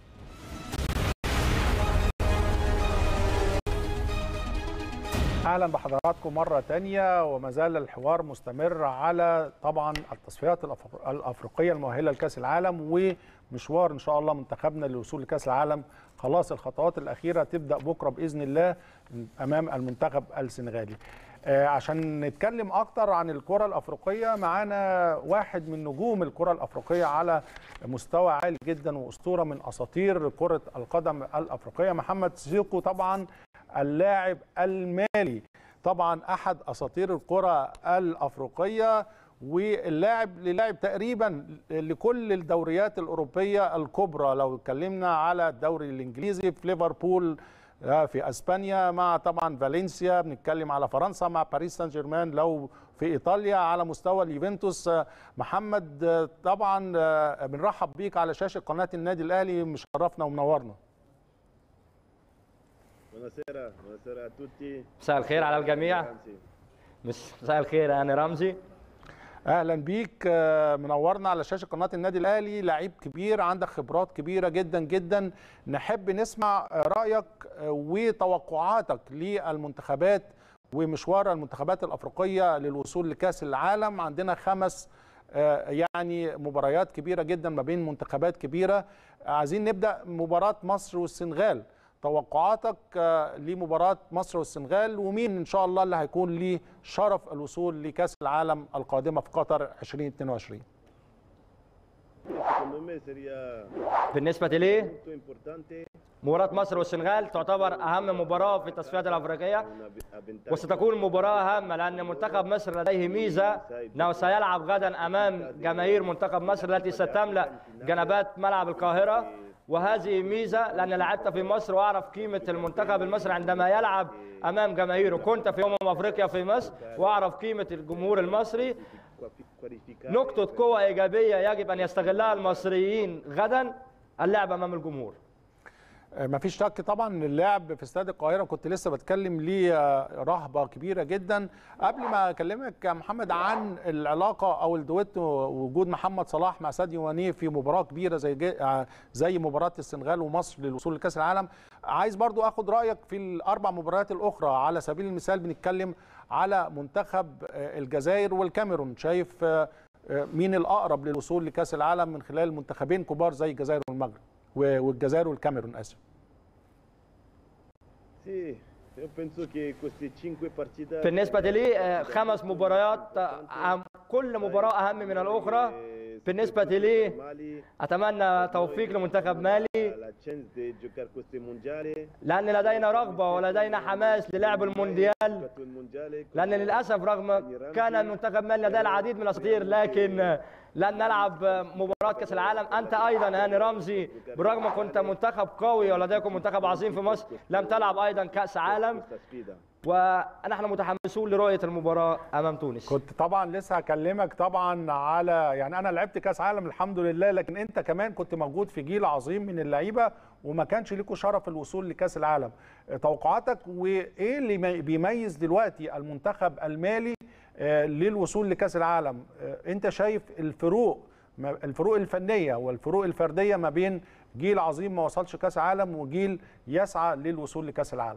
اهلا بحضراتكم مره تانية وما زال الحوار مستمر على طبعا التصفيات الأفر- الافريقيه المؤهله لكاس العالم ومشوار ان شاء الله منتخبنا للوصول لكاس العالم خلاص الخطوات الاخيره تبدا بكره باذن الله امام المنتخب السنغالي آه، عشان نتكلم اكتر عن الكره الافريقيه معانا واحد من نجوم الكره الافريقيه على مستوى عالي جدا واسطوره من اساطير كره القدم الافريقيه محمد سيكو طبعا اللاعب المالي طبعا احد اساطير الكره الافريقيه واللاعب للاعب تقريبا لكل الدوريات الاوروبيه الكبرى لو اتكلمنا على الدوري الانجليزي في ليفربول آه، في اسبانيا مع طبعا فالنسيا بنتكلم على فرنسا مع باريس سان جيرمان لو في ايطاليا على مستوى اليوفنتوس آه، محمد آه، طبعا آه، بنرحب بيك على شاشه قناه النادي الاهلي مشرفنا ومنورنا Buonasera, buonasera a tutti. مساء الخير على الجميع Anzi, مساء الخير انا رمزي اهلا بيك آه، منورنا على شاشه قناه النادي الاهلي لعيب كبير عندك خبرات كبيره جدا جدا نحب نسمع آه، رايك آه، وتوقعاتك للمنتخبات ومشوار المنتخبات الافريقيه للوصول لكاس العالم عندنا خمس آه، يعني مباريات كبيره جدا ما بين منتخبات كبيره عايزين نبدا مباراه مصر والسنغال توقعاتك آه، لمباراه مصر والسنغال ومين ان شاء الله اللي هيكون ليه شرف الوصول لكاس العالم القادمه في قطر 2022 secondo me sería بالنسبه لي molto importante مباراه مصر والسنغال تعتبر اهم مباراه في التصفيات الافريقيه una avventaggio وستكون مباراه هامه لان منتخب مصر لديه ميزه انه سيلعب غدا امام جماهير منتخب مصر التي ستملا جنبات ملعب القاهره وهذه ميزه لان لعبت في مصر واعرف قيمه المنتخب المصري عندما يلعب امام جماهيره كنت في امم افريقيا في مصر واعرف قيمه الجمهور المصري qualificare نقطة قوة إيجابية يجب أن يستغلها المصريين غدا اللعب أمام الجمهور ما فيش شك طبعا إن اللعب في استاد القاهره كنت لسه بتكلم ليه آه، رهبه كبيره جدا قبل ما اكلمك يا محمد عن العلاقه او الدويتو وجود محمد صلاح مع ساديو ماني في مباراه كبيره زي جي- آه، زي مباراه السنغال ومصر للوصول لكاس العالم عايز برضو اخد رايك في الاربع مباريات الاخرى على سبيل المثال بنتكلم على منتخب آه، الجزائر والكاميرون شايف آه، آه، مين الاقرب للوصول لكاس العالم من خلال منتخبين كبار زي الجزائر والمغرب و- والجزائر والكاميرون اسف Sì, io penso che queste cinque partite بالنسبة لي آه، خمس مباريات آه، أهم- كل مباراة أهم من الأخرى بالنسبة لي أتمنى توفيق لمنتخب مالي la chance di giocare questo mondiale لأن لدينا رغبة ولدينا حماس للعب المونديال giocato il mondiale لأن للأسف رغم كان منتخب مالي لديه العديد من الأساطير لكن آه، لن نلعب آه، مباراة كأس العالم أنت أيضا هاني رمزي بالرغم كنت منتخب قوي ولديكم منتخب عظيم في مصر لم تلعب أيضا كأس عالم questa sfida ونحن متحمسون لرؤية المباراة أمام تونس كنت طبعا لسه هكلمك طبعا على يعني انا لعبت كاس عالم الحمد لله لكن انت كمان كنت موجود في جيل عظيم من اللعيبه وما كانش ليكوا شرف الوصول لكاس العالم توقعاتك وايه اللي مي- بيميز دلوقتي المنتخب المالي آه، للوصول لكاس العالم آه، انت شايف الفروق ما- الفروق الفنيه والفروق الفرديه ما بين جيل عظيم ما وصلش كاس عالم وجيل يسعى للوصول لكاس العالم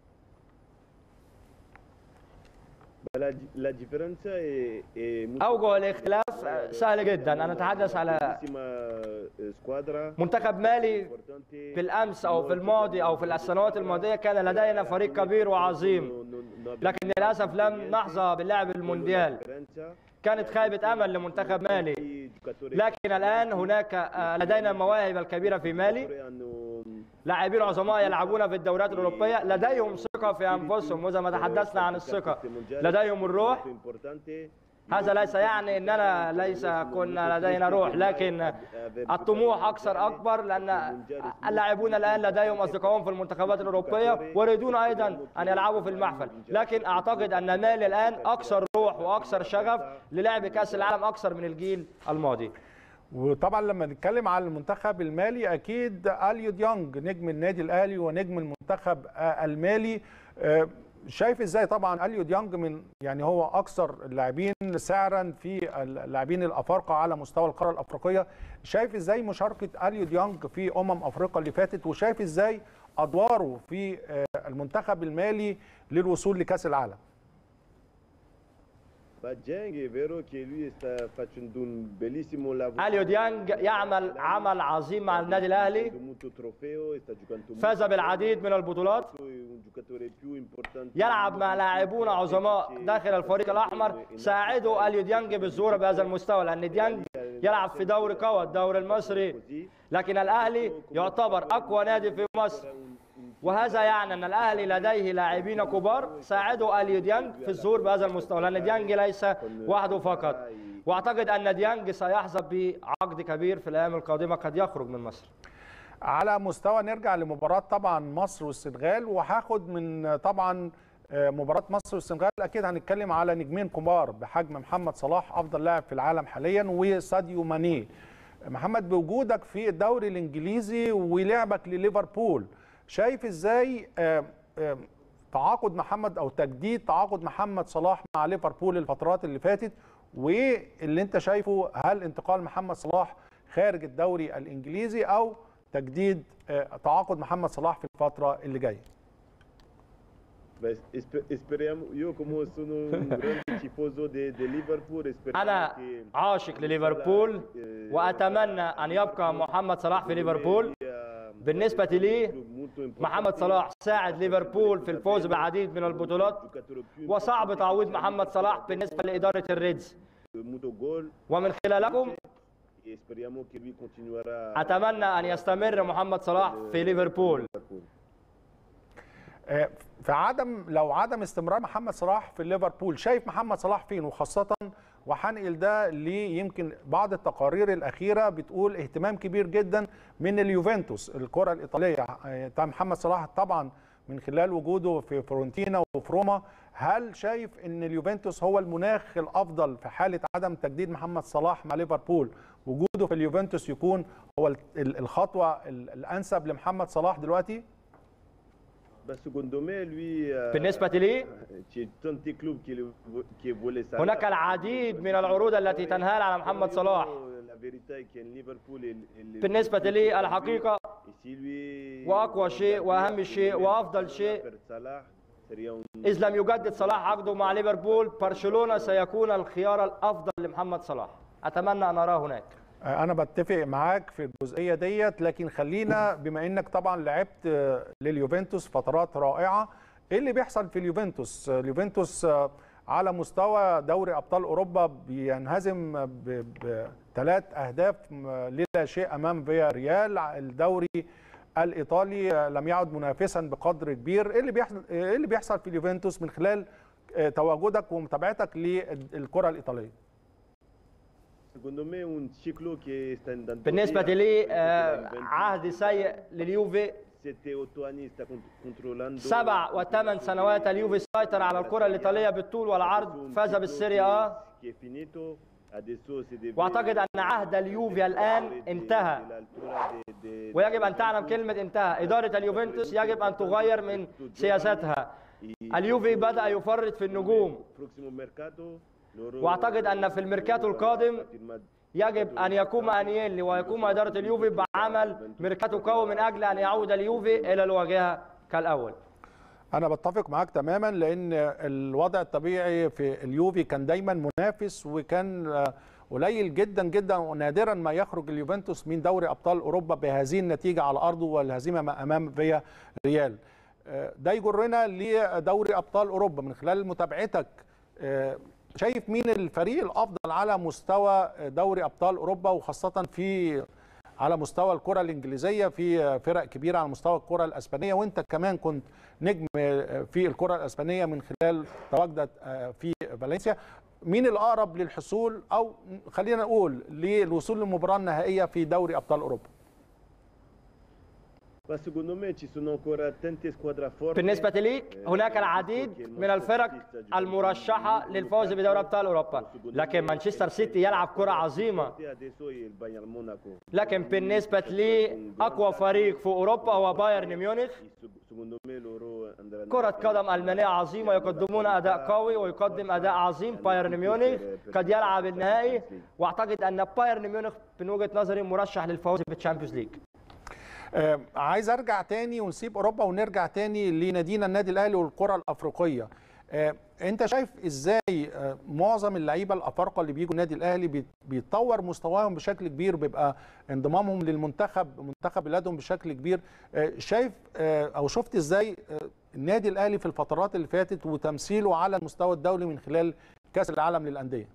la, la differenza è, è molto أوجه الاختلاف آه، سهل جدا أنا أتحدث على bellissima eh, squadra منتخب مالي importante بالامس او في الماضي او في السنوات الماضيه كان لدينا فريق كبير وعظيم لكن للاسف لم نحظى باللعب المونديال كانت خيبه امل لمنتخب مالي لكن الان هناك آه، لدينا المواهب الكبيره في مالي لاعبين عظماء يلعبون في الدوريات الاوروبيه لديهم ثقه في انفسهم واذا ما تحدثنا عن الثقه لديهم الروح هذا ليس يعني اننا ليس كنا لدينا روح لكن الطموح اكثر اكبر لان اللاعبون الان لديهم اصدقائهم في المنتخبات الاوروبيه ويريدون ايضا ان يلعبوا في المحفل لكن اعتقد ان مالي الان اكثر روح واكثر شغف للعب كاس العالم اكثر من الجيل الماضي وطبعا لما نتكلم على المنتخب المالي اكيد اليو ديونج نجم النادي الاهلي ونجم المنتخب آه، المالي آه، شايف ازاي طبعا اليو ديونج من يعني هو اكثر اللاعبين سعرا في اللاعبين الافارقه على مستوى القاره الافريقيه شايف ازاي مشاركه اليو ديونج في امم افريقيا اللي فاتت وشايف ازاي ادواره في آه، المنتخب المالي للوصول لكاس العالم Bah, Dieng è vero che lui sta facendo un bellissimo lavoro. اليو ديانج يعمل عمل عظيم مع النادي الاهلي molto trofeo e sta giocando فاز بالعديد من البطولات molto, è un giocatore più importante. يلعب مع لاعبون عظماء داخل الفريق الاحمر ساعدوا اليو ديانج بالظهور بهذا المستوى لان ديانج يلعب في دوري قوى الدوري المصري لكن الاهلي يعتبر اقوى نادي في مصر وهذا يعني ان الاهلي لديه لاعبين كبار ساعدوا اليو ديانج في الظهور بهذا المستوى لان ديانج ليس وحده فقط واعتقد ان ديانج سيحظى بعقد كبير في الايام القادمه قد يخرج من مصر على مستوى نرجع لمباراة طبعا مصر والسنغال وهاخد من طبعا آه، مباراة مصر والسنغال أكيد هنتكلم على نجمين كبار بحجم محمد صلاح أفضل لاعب في العالم حاليا وساديو ماني محمد بوجودك في الدوري الإنجليزي ولعبك لليفربول شايف إزاي آه، آه، تعاقد محمد أو تجديد تعاقد محمد صلاح مع ليفربول الفترات اللي فاتت واللي أنت شايفه هل انتقال محمد صلاح خارج الدوري الإنجليزي أو تجديد آه، تعاقد محمد صلاح في الفترة اللي جاية Beh, espe- speriamo, io come sono un grande tifoso di Liverpool, speriamo انا che عاشق لليفربول واتمنى ان يبقى محمد صلاح في ليفربول بالنسبة لي محمد صلاح ساعد ليفربول في الفوز بالعديد من البطولات وصعب تعويض محمد صلاح بالنسبة لإدارة الريدز molto gol ومن خلالكم e speriamo che lui continuerà أتمنى أن يستمر محمد صلاح في ليفربول آه، في عدم لو عدم استمرار محمد صلاح في ليفربول شايف محمد صلاح فين وخاصة وهنقل ده ليمكن بعض التقارير الأخيرة بتقول اهتمام كبير جدا من اليوفنتوس الكرة الإيطالية آه، بتاع محمد صلاح طبعا من خلال وجوده في فورنتينا وفي روما هل شايف ان اليوفنتوس هو المناخ الافضل في حاله عدم تجديد محمد صلاح مع ليفربول وجوده في اليوفنتوس يكون هو ال- ال- الخطوه ال- الانسب لمحمد صلاح دلوقتي Bah, secondo me, lui, euh, بالنسبة لي c'è tanti club qui, le, qui voulaient ça. هناك العديد من العروض التي تنهال على محمد صلاح La vérité est qu'en Liverpool, il- il- بالنسبة لي الحقيقة Et si lui- وأقوى شيء وأهم شيء وأفضل شيء Per Salah, sería un- إذ لم يجدد صلاح عقده مع ليفربول برشلونة سيكون الخيار الأفضل لمحمد صلاح أتمنى أن أراه هناك انا بتفق معاك في الجزئيه ديت لكن خلينا بما انك طبعا لعبت آه، لليوفنتوس فترات رائعه ايه اللي بيحصل في اليوفنتوس آه، اليوفنتوس آه، على مستوى دوري ابطال اوروبا بينهزم بثلاث اهداف م- للا شيء امام فيا ريال الدوري الايطالي آه، لم يعد منافسا بقدر كبير ايه اللي بيحصل ايه اللي بيحصل في اليوفنتوس من خلال آه، تواجدك ومتابعتك للكره الايطاليه Secondo me un ciclo che sta andando بالنسبة via, لي perché آه، la Juventus عهد سيء لليوفي sette, otto anni sta con- controllando سبع وثمان سنوات اليوفي سيطر على الكرة الإيطالية بالطول والعرض فاز بالسيريا آ che è finito adesso si deve واعتقد ان عهد اليوفي الان انتهى ويجب ان تعلم كلمه انتهى اداره اليوفنتوس يجب ان تغير من سياستها اليوفي بدا يفرط في النجوم واعتقد ان في الميركاتو القادم يجب ان يقوم انييلي ويقوم اداره اليوفي بعمل ميركاتو قوي من اجل ان يعود اليوفي الى الواجهه كالاول انا بتفق معاك تماما لان الوضع الطبيعي في اليوفي كان دايما منافس وكان آه، قليل جدا جدا ونادرا ما يخرج اليوفنتوس من دوري ابطال اوروبا بهذه النتيجه على ارضه والهزيمه ما امام فيا ريال آه، ده يجرنا لدوري ابطال اوروبا من خلال متابعتك آه، شايف مين الفريق الافضل على مستوى دوري ابطال اوروبا وخاصه في على مستوى الكره الانجليزيه في فرق كبيره على مستوى الكره الاسبانيه وانت كمان كنت نجم في الكره الاسبانيه من خلال تواجدك في فالنسيا مين الاقرب للحصول او خلينا نقول للوصول للمباراه النهائيه في دوري ابطال اوروبا Ma secondo me ci sono ancora tante squadre forti. بالنسبة لي هناك العديد من الفرق المرشحة للفوز بدوري أبطال أوروبا لكن مانشستر سيتي يلعب كرة عظيمة Adesso il Bayern Monaco. لكن بالنسبة لي أقوى فريق في أوروبا هو بايرن ميونخ Secondo me loro andranno كرة قدم ألمانية عظيمة يقدمون أداء قوي ويقدم أداء عظيم بايرن ميونخ قد يلعب النهائي وأعتقد أن بايرن ميونخ من وجهة نظري مرشح للفوز بالتشامبيونز ليج آه، عايز ارجع تاني ونسيب اوروبا ونرجع تاني لنادينا النادي الاهلي والقرى الافريقيه آه، انت شايف ازاي آه، معظم اللعيبه الافارقه اللي بيجوا النادي الاهلي بي- بيتطور مستواهم بشكل كبير بيبقى انضمامهم للمنتخب منتخب بلادهم بشكل كبير آه، شايف آه، او شفت ازاي آه، النادي الاهلي في الفترات اللي فاتت وتمثيله على المستوى الدولي من خلال كاس العالم للانديه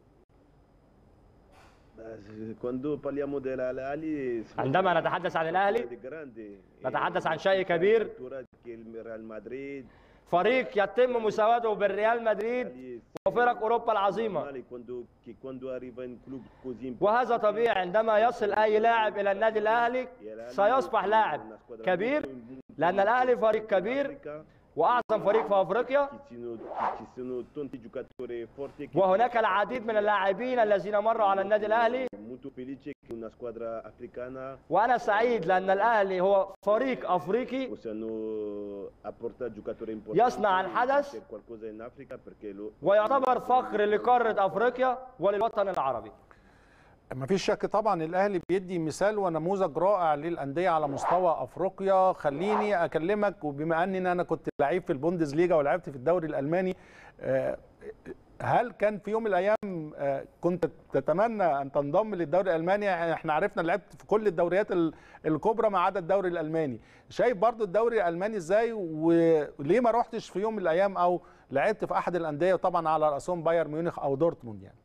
Quando parliamo dell'Ali عندما نتحدث عن الأهلي نتحدث عن شيء كبير. ريال مدريد فريق يتم مساواته بالريال مدريد وفرق أوروبا العظيمة quando che quando arriva in club così وهذا طبيعي عندما يصل أي لاعب إلى النادي الأهلي سيصبح لاعب كبير لأن الأهلي فريق كبير وأعظم فريق في أفريقيا ci sono, ci sono tanti giocatori forti che وهناك العديد من اللاعبين الذين مروا على النادي الأهلي molto felice che una squadra africana وأنا سعيد لأن الأهلي هو فريق أفريقي possiano apportare giocatori importanti يصنع الحدث. per qualcosa in Africa perché lo, ويعتبر فخر لقارة أفريقيا وللوطن العربي ما فيش شك طبعا الاهلي بيدي مثال ونموذج رائع للانديه على مستوى افريقيا خليني اكلمك وبما اني انا كنت لعيب في البوندسليجا ولعبت في الدوري الالماني آه، هل كان في يوم من الايام آه، كنت تتمنى ان تنضم للدوري الالماني يعني احنا عرفنا لعبت في كل الدوريات ال- الكبرى ما عدا الدوري الالماني شايف برضو الدوري الالماني ازاي وليه ما رحتش في يوم من الايام او لعبت في احد الانديه طبعا على راسهم بايرن ميونخ او دورتموند يعني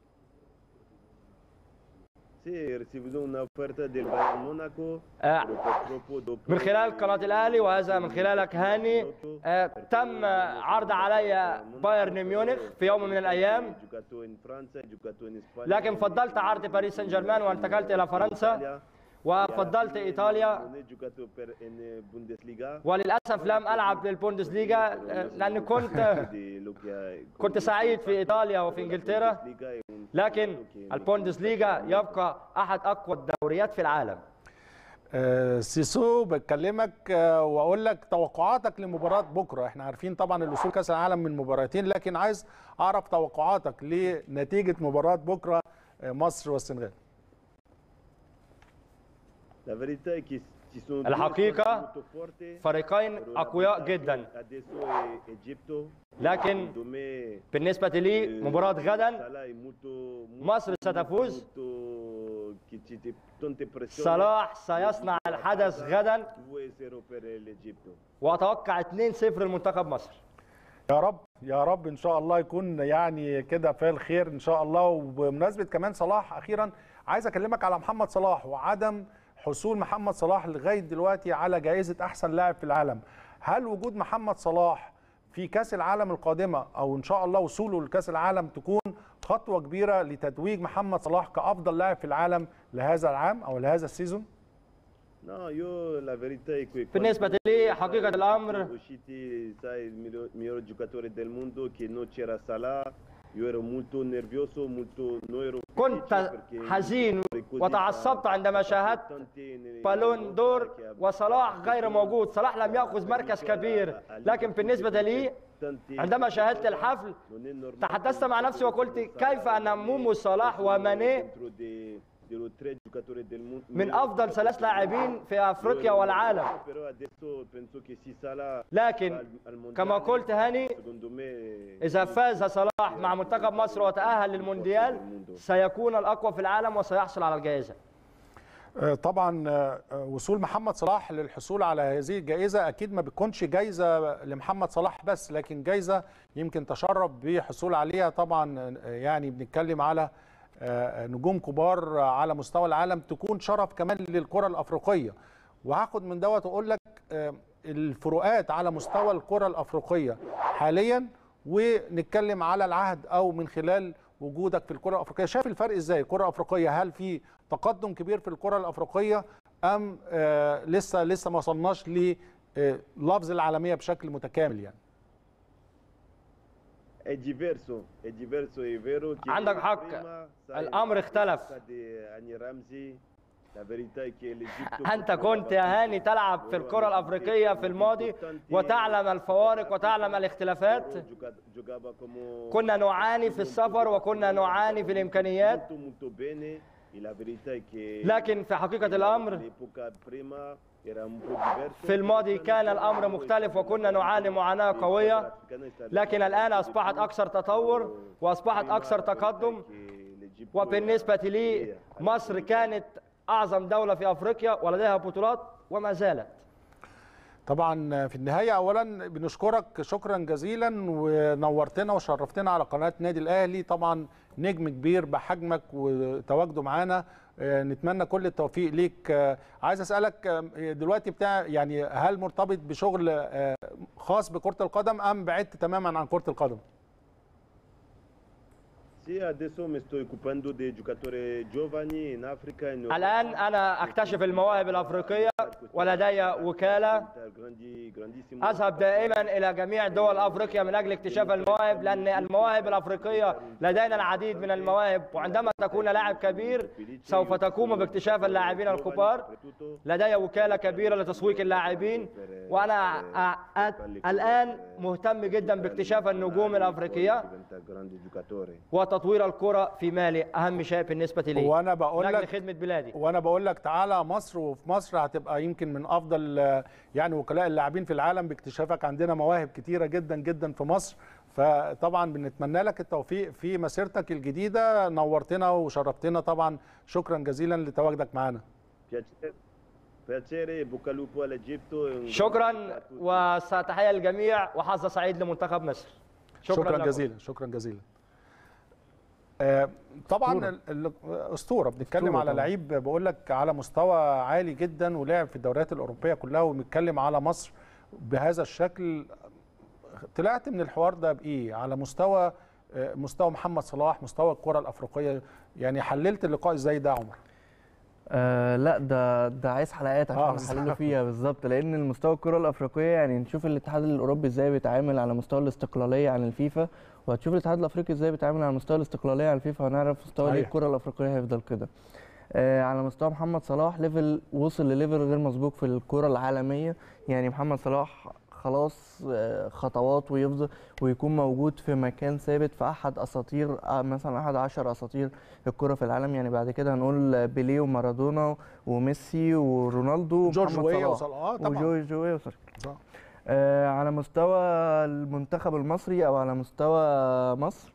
sì, ricevuto un'offerta del Bayern Monaco آه، però purtroppo dopo من خلال قناة الأهلي وهذا من خلالك هاني آه، تم عرض علي بايرن ميونخ في يوم من الأيام giocato in Francia giocato in Spagna لكن فضلت عرض باريس سان جيرمان وانتقلت إلى فرنسا وفضلت إيطاليا non è giocato per in Bundesliga وللأسف لم ألعب للبوندسليغا آه، لأن كنت di lo che ha- كنت سعيد في إيطاليا وفي إنجلترا Bundesliga è un لكن che- البوندسليغا يبقى أحد أقوى الدوريات في العالم آه، سيسو بكلمك آه، واقول لك توقعاتك لمباراه بكره احنا عارفين طبعا الوصول كاس العالم من مباراتين لكن عايز اعرف توقعاتك لنتيجه مباراه بكره آه، مصر والسنغال La verità è che ci sono due الحقيقة squadre molto forti. فريقين Però la أقوياء verità جدا che Adesso è Egitto. لكن Secondo me بالنسبة لي مباراة غدا Salah è molto, molto, مصر ستفوز. molto- che ci ci- tante pressioni. صلاح سيصنع الحدث غدا 2-0 per l'Egitto. وأتوقع 2-0 لمنتخب مصر يا رب يا رب ان شاء الله يكون يعني كده في الخير ان شاء الله وبمناسبه كمان صلاح اخيرا عايز اكلمك على محمد صلاح وعدم حصول محمد صلاح لغايه دلوقتي على جائزه احسن لاعب في العالم هل وجود محمد صلاح في كاس العالم القادمه او ان شاء الله وصوله لكاس العالم تكون خطوه كبيره لتتويج محمد صلاح كافضل لاعب في العالم لهذا العام او لهذا السيزون No, io la verità è che بالنسبة quando لي حقيقة الأمر siamo usciti, sai, il miglior, miglior giocatore del mondo che non c'era Salah, io ero molto nervioso, molto non ero felice كنت perché حزين così وتعصبت عندما شاهدت tanti nel- بالون دور che ha- وصلاح غير موجود صلاح لم يأخذ مركز كبير لكن بالنسبة لي tanti- عندما شاهدت الحفل non è normale تحدثت مع نفسي وقلت كيف أن مومو صلاح وماني dentro dei- dello tre giocatori del mondo من أفضل ثلاث لاعبين في أفريقيا والعالم però adesso penso che si Salah لكن al- al mondiale, كما قلت هاني secondo me إذا فاز صلاح مع منتخب مصر وتأهل للمونديال سيكون الأقوى في العالم وسيحصل على الجائزة آه، طبعا آه، آه، وصول محمد صلاح للحصول على هذه الجائزة أكيد ما بتكونش جائزة لمحمد صلاح بس لكن جائزة يمكن تشرف بحصول عليها طبعا آه، يعني بنتكلم على آه، نجوم كبار على مستوى العالم تكون شرف كمان للكرة الأفريقية وهاخد من دوت وأقول لك آه، الفروقات على مستوى الكرة الأفريقية حاليا ونتكلم على العهد أو من خلال وجودك في الكره الافريقيه شايف الفرق ازاي الكره الافريقيه هل في تقدم كبير في الكره الافريقيه ام آه لسه لسه ما وصلناش للفظ العالميه بشكل متكامل يعني È diverso, è diverso, è vero che عندك حق. prima, sai, الأمر اختلف. l'epoca di Anni Ramsey, la verità è che l'Egitto أنت كنت يا هاني تلعب في الكرة الأفريقية في الماضي وتعلم الفوارق وتعلم الاختلافات Gioca- giocava come كنا نعاني في السفر وكنا نعاني في الإمكانيات molto molto bene e la verità è che لكن في حقيقة الأمر l'epoca prima era un po' diverso في الماضي كان الأمر مختلف وكنا نعاني معاناة قوية لكن الآن أصبحت أكثر تطور وأصبحت أكثر تقدم وبالنسبة لي مصر كانت أعظم دولة في أفريقيا ولديها بطولات وما زالت طبعا في النهايه اولا بنشكرك شكرا جزيلا ونورتنا وشرفتنا على قناه نادي الاهلي طبعا نجم كبير بحجمك وتواجده معانا آه، نتمنى كل التوفيق ليك آه، عايز اسالك آه، دلوقتي بتاع يعني هل مرتبط بشغل آه، خاص بكره القدم ام بعدت تماما عن كره القدم Sì, adesso mi sto occupando dei giocatori giovani in Africa. In Europa. الآن أنا أكتشف المواهب الأفريقية ولدي وكالة Grandi- grandissimo- أذهب دائما إلى جميع دول أفريقيا من أجل اكتشاف المواهب لأن المواهب الأفريقية لدينا العديد من المواهب وعندما تكون لاعب كبير سوف تقوم باكتشاف اللاعبين الكبار لدي وكالة كبيرة لتسويق اللاعبين وأنا أ- أ- الآن مهتم جدا باكتشاف النجوم الأفريقية Diventa grande giocatore. وتطوير الكرة في مالي أهم شيء بالنسبة لي وانا بقول من أجل لك خدمة بلادي وانا بقول لك تعالى مصر وفي مصر هتبقى يمكن من افضل آه، يعني وكلاء اللاعبين في العالم باكتشافك عندنا مواهب كتيره جدا جدا في مصر فطبعا بنتمنى لك التوفيق في مسيرتك الجديده نورتنا وشرفتنا طبعا شكرا جزيلا لتواجدك معنا Piacere, piacere e bocca al lupo all'Egitto. e un شكرا grazie a tutti. وستحية للجميع وحظ سعيد لمنتخب مصر شكرا, شكرا لكم. جزيلا شكرا جزيلا آه، طبعا ال- ال- اسطوره بنتكلم أسطورة على طبعاً. لعيب بقول لك على مستوى عالي جدا ولعب في الدوريات الاوروبيه كلها وبنتكلم على مصر بهذا الشكل طلعت من الحوار ده بايه على مستوى آه، مستوى محمد صلاح مستوى الكره الافريقيه يعني حللت اللقاء ازاي ده يا عمر آه لا ده ده عايز حلقات آه، عشان نحلله فيها بالظبط لان المستوى الكره الافريقيه يعني نشوف الاتحاد الاوروبي ازاي بيتعامل على مستوى الاستقلاليه عن الفيفا وهتشوف الاتحاد الافريقي ازاي بيتعامل على مستوى الاستقلاليه عن الفيفا وهنعرف مستوى ليه صحيح. الكره الافريقيه هيفضل كده آه على مستوى محمد صلاح ليفل وصل لليفل غير مسبوق في الكره العالميه يعني محمد صلاح خلاص آه، خطوات ويفضل ويكون موجود في مكان ثابت في احد اساطير آه، مثلا احد عشر اساطير الكره في العالم يعني بعد كده هنقول بيليه ومارادونا وميسي ورونالدو جورج ومحمد ويا صلاح. وصل اه طبعا وجورج ويا وصل صح. آه على مستوى المنتخب المصري او على مستوى مصر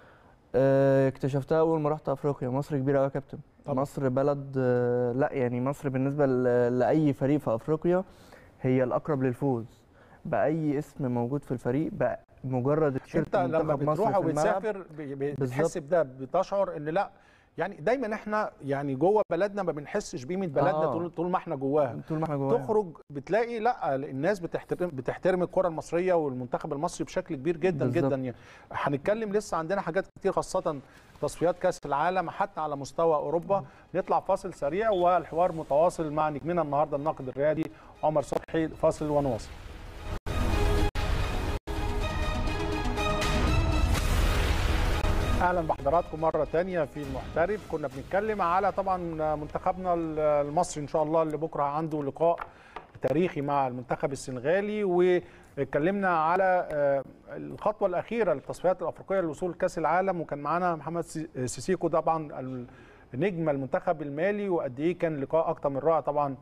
آه اكتشفتها اول ما رحت افريقيا مصر كبيره قوي يا كابتن طبعا. مصر بلد آه لا يعني مصر بالنسبه ل- لاي فريق في افريقيا هي الاقرب للفوز باي اسم موجود في الفريق بقى مجرد التيشيرت انت لما منتخب مصر بتروح في الملعب وبتسافر ب- ب- بالظبط. بتحس بده بتشعر ان لا يعني دايما احنا يعني جوه بلدنا ما بنحسش بقيمه بلدنا آه. طول طول ما احنا جواها طول ما احنا جواها تخرج بتلاقي لا الناس بتحترم بتحترم الكره المصريه والمنتخب المصري بشكل كبير جدا بالظبط. جدا يعني هنتكلم لسه عندنا حاجات كتير خاصه تصفيات كاس العالم حتى على مستوى اوروبا نطلع فاصل سريع والحوار متواصل مع نجمنا النهارده الناقد الرياضي عمر صبحي فاصل ونواصل اهلا بحضراتكم مره تانية في المحترف كنا بنتكلم على طبعا منتخبنا المصري ان شاء الله اللي بكره عنده لقاء تاريخي مع المنتخب السنغالي واتكلمنا على آه، الخطوه الاخيره للتصفيات الافريقيه للوصول لكاس العالم وكان معانا محمد سي- سيسيكو طبعا نجم المنتخب المالي وقد ايه كان لقاء اكتر من رائع طبعا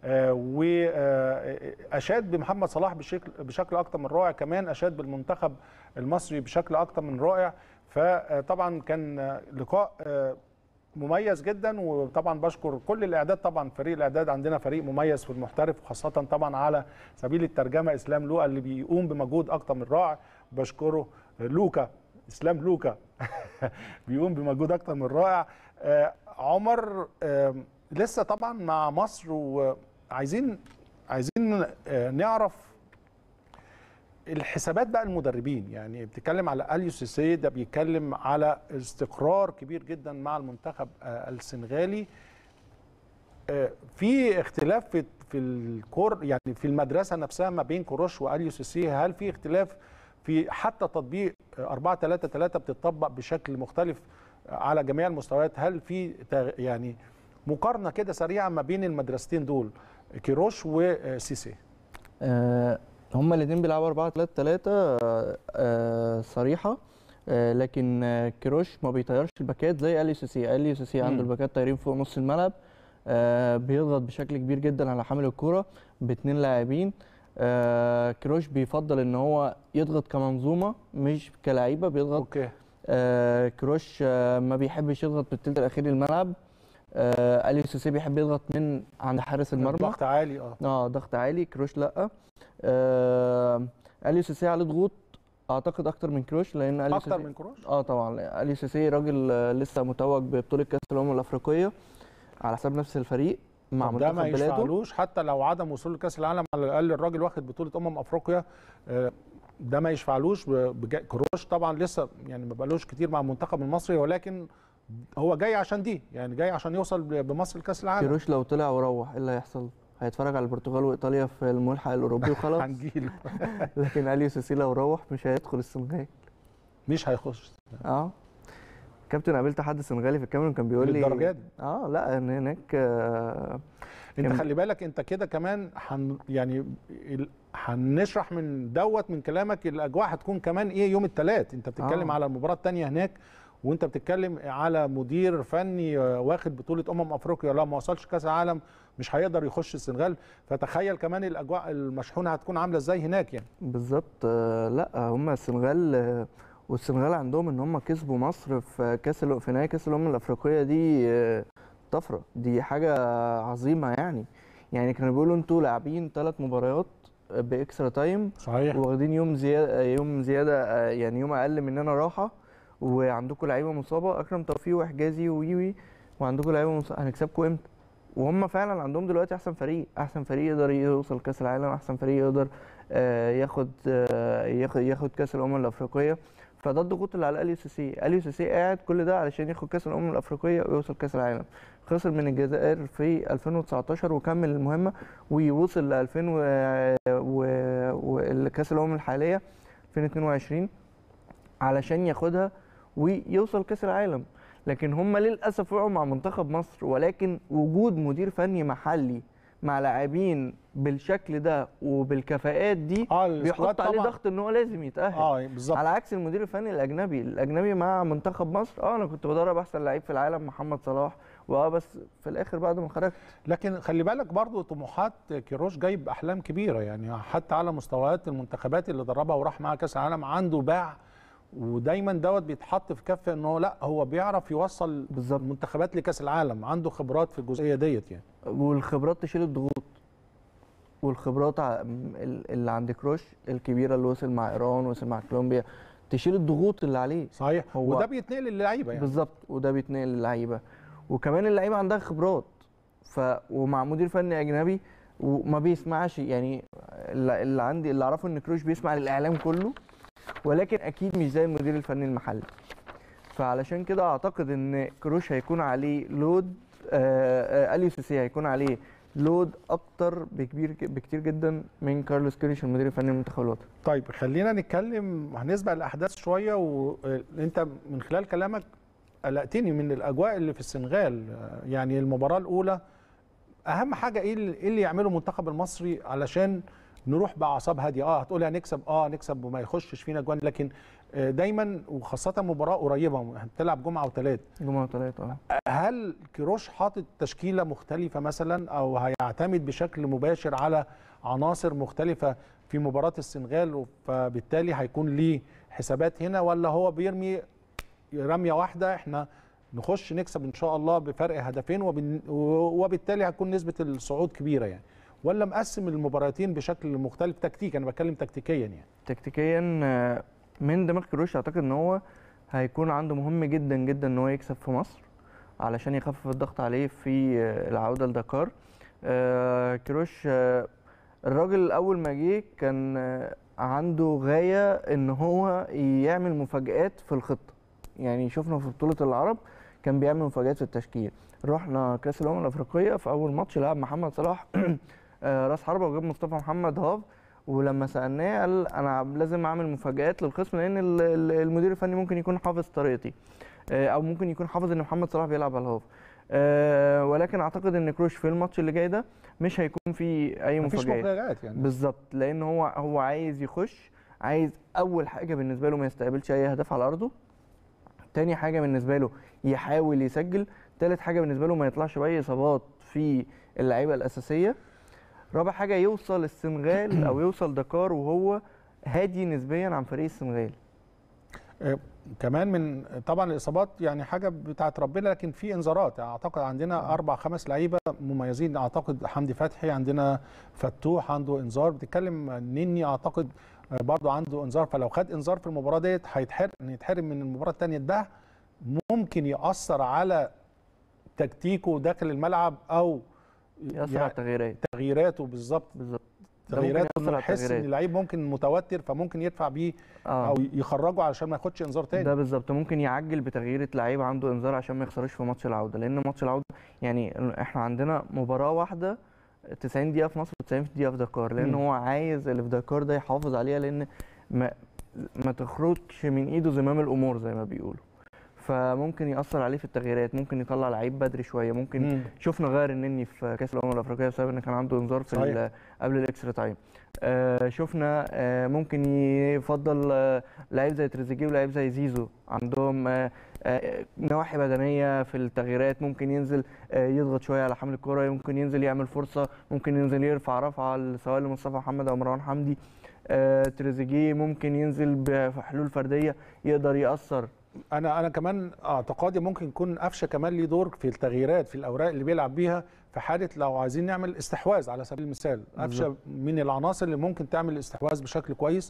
واشاد بمحمد صلاح بشكل بشكل اكتر من رائع كمان اشاد بالمنتخب المصري بشكل اكتر من رائع فطبعا كان لقاء آه، مميز جدا وطبعا بشكر كل الاعداد طبعا فريق الاعداد عندنا فريق مميز في المحترف وخاصه طبعا على سبيل الترجمه اسلام لوقا اللي بيقوم بمجهود اكتر من رائع بشكره لوكا اسلام لوكا بيقوم بمجهود اكتر من رائع آه، عمر آه، لسه طبعا مع مصر وعايزين عايزين آه، نعرف الحسابات بقى المدربين يعني بتتكلم على اليو سيسي ده بيتكلم على استقرار كبير جدا مع المنتخب آه، السنغالي آه، في اختلاف في في الكور يعني في المدرسه نفسها ما بين كروش واليو سيسي هل في اختلاف في حتى تطبيق 4 3 3 بتطبق بشكل مختلف على جميع المستويات هل في تغ- يعني مقارنه كده سريعه ما بين المدرستين دول كيروش وسيسي آه، هما الاثنين بيلعبوا 4 3 3 صريحه آه، لكن آه، كيروش ما بيطيرش الباكات زي اليو سي سي اليو سي سي عنده مم. الباكات طايرين فوق نص الملعب آه، بيضغط بشكل كبير جدا على حامل الكرة باثنين لاعبين آه، كيروش بيفضل ان هو يضغط كمنظومه مش كلاعيبه بيضغط اوكي آه، كروش آه، ما بيحبش يضغط بالتلت الاخير الملعب آه، اليو سي سي بيحب يضغط من عند حارس المرمى ضغط عالي اه اه ضغط عالي كروش لا آه اليو سي سي عليه ضغوط اعتقد اكتر من كروش لان اليو اكتر سي من كروش اه طبعا اليو سي سي راجل آه، لسه متوج ببطوله كاس الامم الافريقيه على حساب نفس الفريق مع طب ده ما منتخب بلاده يشفعلوش حتى لو عدم وصول لكاس العالم على الاقل الراجل واخد بطوله امم افريقيا آه، ده ما يشفعلوش ب- بجا- كروش طبعا لسه يعني ما بقالوش كتير مع المنتخب المصري ولكن هو جاي عشان دي يعني جاي عشان يوصل ب- بمصر لكاس العالم كروش لو طلع وروح ايه اللي هيحصل؟ هيتفرج على البرتغال وايطاليا في الملحق الاوروبي وخلاص هنجيله لكن اليو سي سي لو روح مش هيدخل السنغال مش هيخش اه كابتن قابلت حد سنغالي في الكاميرون كان بيقول لي للدرجه دي اه لا ان هناك آه انت كان- خلي بالك انت كده كمان حن يعني ال- هنشرح من دوت من كلامك الاجواء هتكون كمان ايه يوم الثلاث انت بتتكلم آه. على المباراه الثانيه هناك وانت بتتكلم على مدير فني آه، واخد بطوله امم افريقيا لا ما وصلش كاس العالم مش هيقدر يخش السنغال فتخيل كمان الاجواء المشحونه هتكون عامله ازاي هناك يعني بالظبط آه، لا هم السنغال آه، والسنغال عندهم ان هم كسبوا مصر في كاس ال- في نهائي كاس الامم الافريقيه دي آه، طفره دي حاجه عظيمه يعني يعني كانوا بيقولوا انتوا لاعبين ثلاث مباريات باكسترا تايم صحيح واخدين يوم زياده يوم زياده آه، يعني يوم اقل مننا راحه وعندكم لعيبه مصابه اكرم توفيق وحجازي ويوي وعندكم لعيبه مصابه هنكسبكم امتى وهم فعلا عندهم دلوقتي احسن فريق احسن فريق يقدر يوصل كاس العالم احسن فريق يقدر آه، ياخد آه، ياخد ياخد كاس الامم الافريقيه فده الضغوط اللي على اليو سي سي اليو سي سي قاعد كل ده علشان ياخد كاس الامم الافريقيه ويوصل كاس العالم خسر من الجزائر في 2019 وكمل المهمه ووصل ل 2000 و... و... وكاس الامم الحاليه 2022 علشان ياخدها ويوصل كاس العالم لكن هم للاسف وقعوا مع منتخب مصر ولكن وجود مدير فني محلي مع لاعبين بالشكل ده وبالكفاءات دي اه السكواد بيحط عليه طبعا ضغط ان هو لازم يتاهل اه بالظبط على عكس المدير الفني الاجنبي الاجنبي مع منتخب مصر اه انا كنت بدرب احسن لعيب في العالم محمد صلاح واه بس في الاخر بعد ما خرجت لكن خلي بالك برضو طموحات كيروش جايب احلام كبيره يعني حتى على مستويات المنتخبات اللي دربها وراح معاها كاس العالم عنده باع ودايما دوت بيتحط في كفه ان هو لا هو بيعرف يوصل بالظبط المنتخبات لكاس العالم عنده خبرات في الجزئيه ديت يعني والخبرات تشيل الضغوط والخبرات ع- ال- اللي عند كروش الكبيره اللي وصل مع ايران وصل مع كولومبيا تشيل الضغوط اللي عليه صحيح هو- وده بيتنقل للعيبه يعني بالظبط وده بيتنقل للعيبه وكمان اللعيبه عندها خبرات ف ومع مدير فني اجنبي وما بيسمعش يعني اللي اللي عندي اللي اعرفه ان كروش بيسمع للاعلام كله ولكن اكيد مش زي المدير الفني المحلي فعلشان كده اعتقد ان كروش هيكون عليه لود آه آه اليو سي سي هيكون عليه لود اكتر بكبير بكتير جدا من كارلوس كيريش المدير الفني للمنتخب الوطني طيب خلينا نتكلم هنسبق الاحداث شويه وانت من خلال كلامك قلقتني من الاجواء اللي في السنغال يعني المباراه الاولى اهم حاجه ايه اللي, إيه اللي يعمله المنتخب المصري علشان نروح باعصاب هاديه اه هتقولي هنكسب اه نكسب وما يخشش فينا جوان لكن آه، دايما وخاصه مباراه قريبه هتلعب جمعه وثلاث جمعه وثلاثه اه هل كيروش حاطط تشكيله مختلفه مثلا او هيعتمد بشكل مباشر على عناصر مختلفه في مباراه السنغال فبالتالي هيكون ليه حسابات هنا ولا هو بيرمي رميه واحده احنا نخش نكسب ان شاء الله بفرق هدفين وبن- وبالتالي هتكون نسبه الصعود كبيره يعني ولا مقسم المباراتين بشكل مختلف تكتيك انا بتكلم تكتيكيا يعني تكتيكيا آه، من دماغ كروش اعتقد ان هو هيكون عنده مهم جدا جدا ان هو يكسب في مصر علشان يخفف الضغط عليه في آه، العوده لدكار آه، كروش آه، الراجل اول ما جه كان آه، عنده غايه ان هو يعمل مفاجآت في الخطه يعني شفنا في بطوله العرب كان بيعمل مفاجآت في التشكيل رحنا كاس الامم الافريقيه في اول ماتش لعب محمد صلاح آه، راس حربه وجاب مصطفى محمد هاف ولما سالناه قال انا لازم اعمل مفاجآت للخصم لان ال- ال- المدير الفني ممكن يكون حافظ طريقتي آه، او ممكن يكون حافظ ان محمد صلاح بيلعب على الهاف آه، ولكن اعتقد ان كروش في الماتش اللي جاي ده مش هيكون في اي مفيش مفاجآت مفاجآت يعني بالظبط لان هو هو عايز يخش عايز اول حاجه بالنسبه له ما يستقبلش اي هدف على ارضه تاني حاجه بالنسبه له يحاول يسجل تالت حاجه بالنسبه له ما يطلعش باي اصابات في اللعيبه الاساسيه رابع حاجه يوصل السنغال او يوصل دكار وهو هادي نسبيا عن فريق السنغال آه، كمان من طبعا الاصابات يعني حاجه بتاعت ربنا لكن في انذارات يعني اعتقد عندنا اربع خمس لعيبه مميزين اعتقد حمدي فتحي عندنا فتوح عنده انذار بتتكلم نني اعتقد آه، برضه عنده انذار فلو خد انذار في المباراه ديت هيتحرم يتحرم من المباراه الثانيه ده ممكن ياثر على تكتيكه داخل الملعب او يأثر على يعني التغييرات تغييراته بالظبط بالظبط ده ممكن تغييراته يأثر انه على يحس ان التغييرات. اللعيب ممكن متوتر فممكن يدفع بيه اه او يخرجه علشان ما ياخدش انذار تاني ده بالظبط ممكن يعجل بتغيير لعيب عنده انذار عشان ما يخسروش في ماتش العوده لان ماتش العوده يعني احنا عندنا مباراه واحده 90 دقيقه في مصر و90 دقيقه في دكار لان مم. هو عايز اللي في دكار ده يحافظ عليها لان ما ما تخرجش من ايده زمام الامور زي ما بيقولوا فممكن ياثر عليه في التغييرات ممكن يطلع لعيب بدري شويه ممكن مم. شفنا غير النني في كاس الامم الافريقيه بسبب ان كان عنده انذار في صحيح. ال- قبل الاكسترا تايم آه شفنا آه ممكن يفضل آه لعيب زي تريزيجيه ولعيب زي زيزو عندهم آه آه نواحي بدنيه في التغييرات ممكن ينزل آه يضغط شويه على حمل الكره ممكن ينزل يعمل فرصه ممكن ينزل يرفع رفعه سواء لمصطفى محمد او مروان حمدي آه تريزيجيه ممكن ينزل بحلول فرديه يقدر ياثر انا انا كمان اعتقادي ممكن يكون قفشه كمان ليه دور في التغييرات في الاوراق اللي بيلعب بيها في حاله لو عايزين نعمل استحواذ على سبيل المثال قفشه من العناصر اللي ممكن تعمل استحواذ بشكل كويس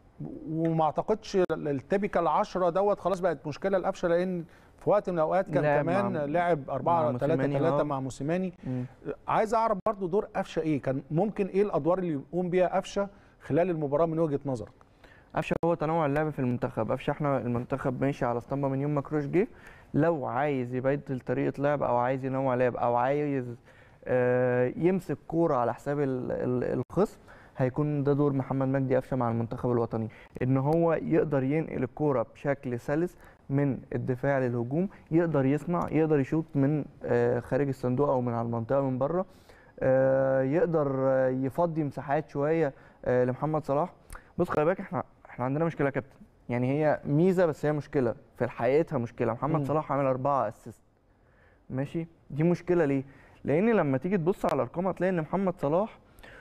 وما اعتقدش التيبيكال 10 دوت خلاص بقت مشكله لقفشه لان في وقت من الاوقات كان لعب كمان مع- لعب 4 مع 3 موسيماني، 3 آه. مع موسيماني مم. عايز اعرف برضو دور قفشه ايه كان ممكن ايه الادوار اللي يقوم بيها قفشه خلال المباراه من وجهه نظرك قفشه هو تنوع اللعب في المنتخب قفشه احنا المنتخب ماشي على اسطمبه من يوم ما كروش جه لو عايز يبدل طريقه لعب او عايز ينوع لعب او عايز آه، يمسك كوره على حساب ال- ال- الخصم هيكون ده دور محمد مجدي قفشه مع المنتخب الوطني ان هو يقدر ينقل الكوره بشكل سلس من الدفاع للهجوم يقدر يصنع يقدر يشوط من آه، خارج الصندوق او من على المنطقه من بره آه، يقدر آه، يفضي مساحات شويه آه، لمحمد صلاح بص خلي بالك احنا احنا عندنا مشكله يا كابتن يعني هي ميزه بس هي مشكله في حقيقتها مشكله محمد مم. صلاح عامل اربعه اسيست ماشي دي مشكله ليه لان لما تيجي تبص على الارقام هتلاقي ان محمد صلاح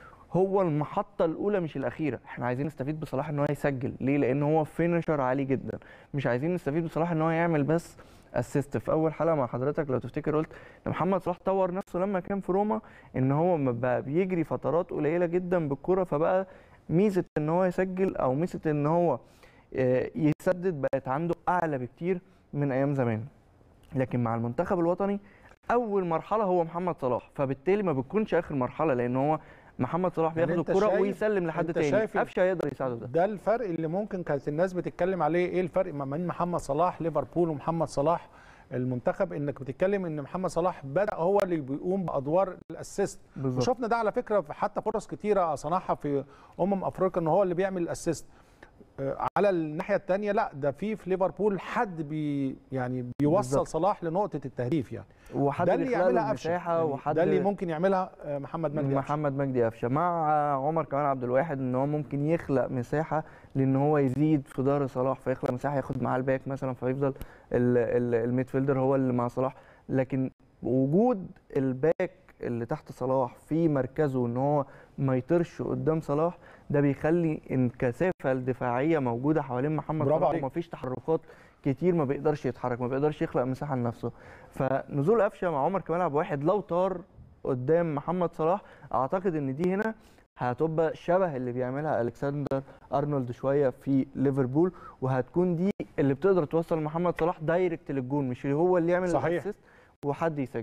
هو المحطة الأولى مش الأخيرة، احنا عايزين نستفيد بصلاح إن هو يسجل، ليه؟ لأن هو فينشر عالي جدا، مش عايزين نستفيد بصلاح إن هو يعمل بس اسيست، في أول حلقة مع حضرتك لو تفتكر قلت إن محمد صلاح طور نفسه لما كان في روما إن هو ما بقى بيجري فترات قليلة جدا بالكرة فبقى ميزة إن هو يسجل أو ميزة إن هو آه، يسدد بقت عنده أعلى بكتير من أيام زمان. لكن مع المنتخب الوطني اول مرحله هو محمد صلاح فبالتالي ما بتكونش اخر مرحله لان هو محمد صلاح يعني بياخد أنت الكره شايف- ويسلم لحد أنت تاني شايف ال- قفشه يقدر يساعده ده ده الفرق اللي ممكن كانت الناس بتتكلم عليه ايه الفرق ما بين محمد صلاح ليفربول ومحمد صلاح المنتخب انك بتتكلم ان محمد صلاح بدا هو اللي بيقوم بادوار الاسيست بالظبط وشفنا ده على فكره في حتى فرص كتيره صنعها في امم افريقيا ان هو اللي بيعمل الاسيست آه، على الناحيه الثانيه لا ده في في ليفربول حد بي يعني بيوصل بالظبط. صلاح لنقطه التهديف يعني وحد ده اللي اللي يخلق له يعملها قفشه المساحه يعني وحد ده اللي ممكن يعملها آه، محمد مجدي قفشه محمد مجدي قفشه مع عمر كمان عبد الواحد ان هو ممكن يخلق مساحه لان هو يزيد في ظهر صلاح فيخلق مساحه ياخد معاه الباك مثلا فيفضل ال- ال- الميدفيلدر هو اللي مع صلاح لكن وجود الباك اللي تحت صلاح في مركزه ان هو ما يطرش قدام صلاح ده بيخلي الكثافه الدفاعيه موجوده حوالين محمد برافو صلاح عليك. ومفيش تحركات كتير ما بيقدرش يتحرك ما بيقدرش يخلق مساحه لنفسه فنزول قفشه مع عمر كمال عبد الواحد لو طار قدام محمد صلاح اعتقد ان دي هنا هتبقى شبه اللي بيعملها الكسندر ارنولد شويه في ليفربول وهتكون دي اللي بتقدر توصل محمد صلاح دايركت للجون مش اللي هو اللي يعمل صحيح. الاسيست وحد يسجل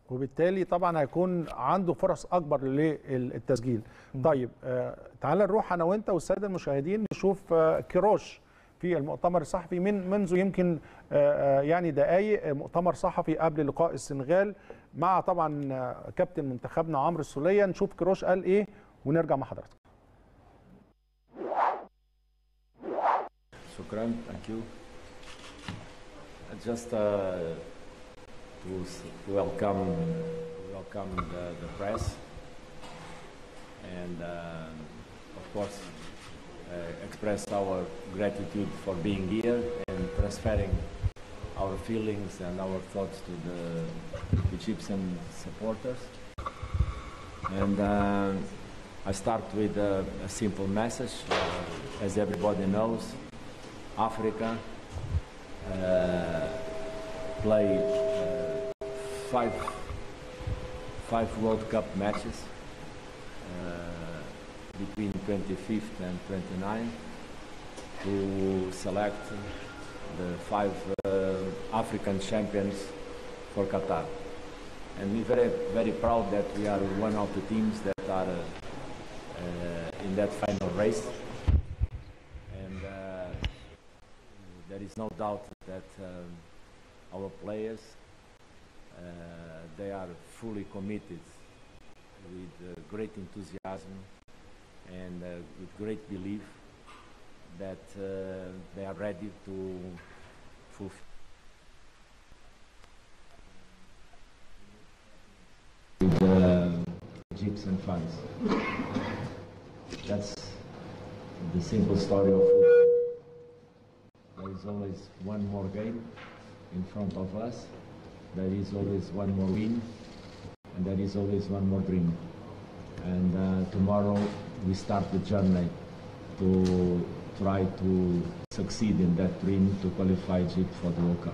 وبالتالي طبعا هيكون عنده فرص اكبر للتسجيل طيب آه تعال نروح انا وانت والساده المشاهدين نشوف آه كيروش في المؤتمر الصحفي من منذ يمكن آه آه يعني دقائق آه، مؤتمر صحفي قبل لقاء السنغال مع طبعا آه، كابتن منتخبنا عمرو السوليه نشوف كيروش قال ايه ونرجع مع حضرتك Shukran, thank you. Uh, Just uh, to s- to welcome, welcome the, the press and uh, of course uh, express our gratitude for being here and transferring our feelings and our thoughts to the Egyptian supporters. And uh, I start with a, a simple message. Uh, as everybody knows, Africa uh, played uh, five five World Cup matches uh, between 25th and 29th to select the five uh, African champions for Qatar. And we're very, very proud that we are one of the teams that are uh, uh, in that final race. And uh, there is no doubt that um, our players, uh, they are fully committed with uh, great enthusiasm and uh, with great belief that uh, they are ready to fulfill with the Egyptian fans. That's the simple story of football. There is always one more game in front of us. There is always one more win, and there is always one more dream. And uh, tomorrow we start the journey to try to succeed in that dream to qualify Egypt for the World Cup.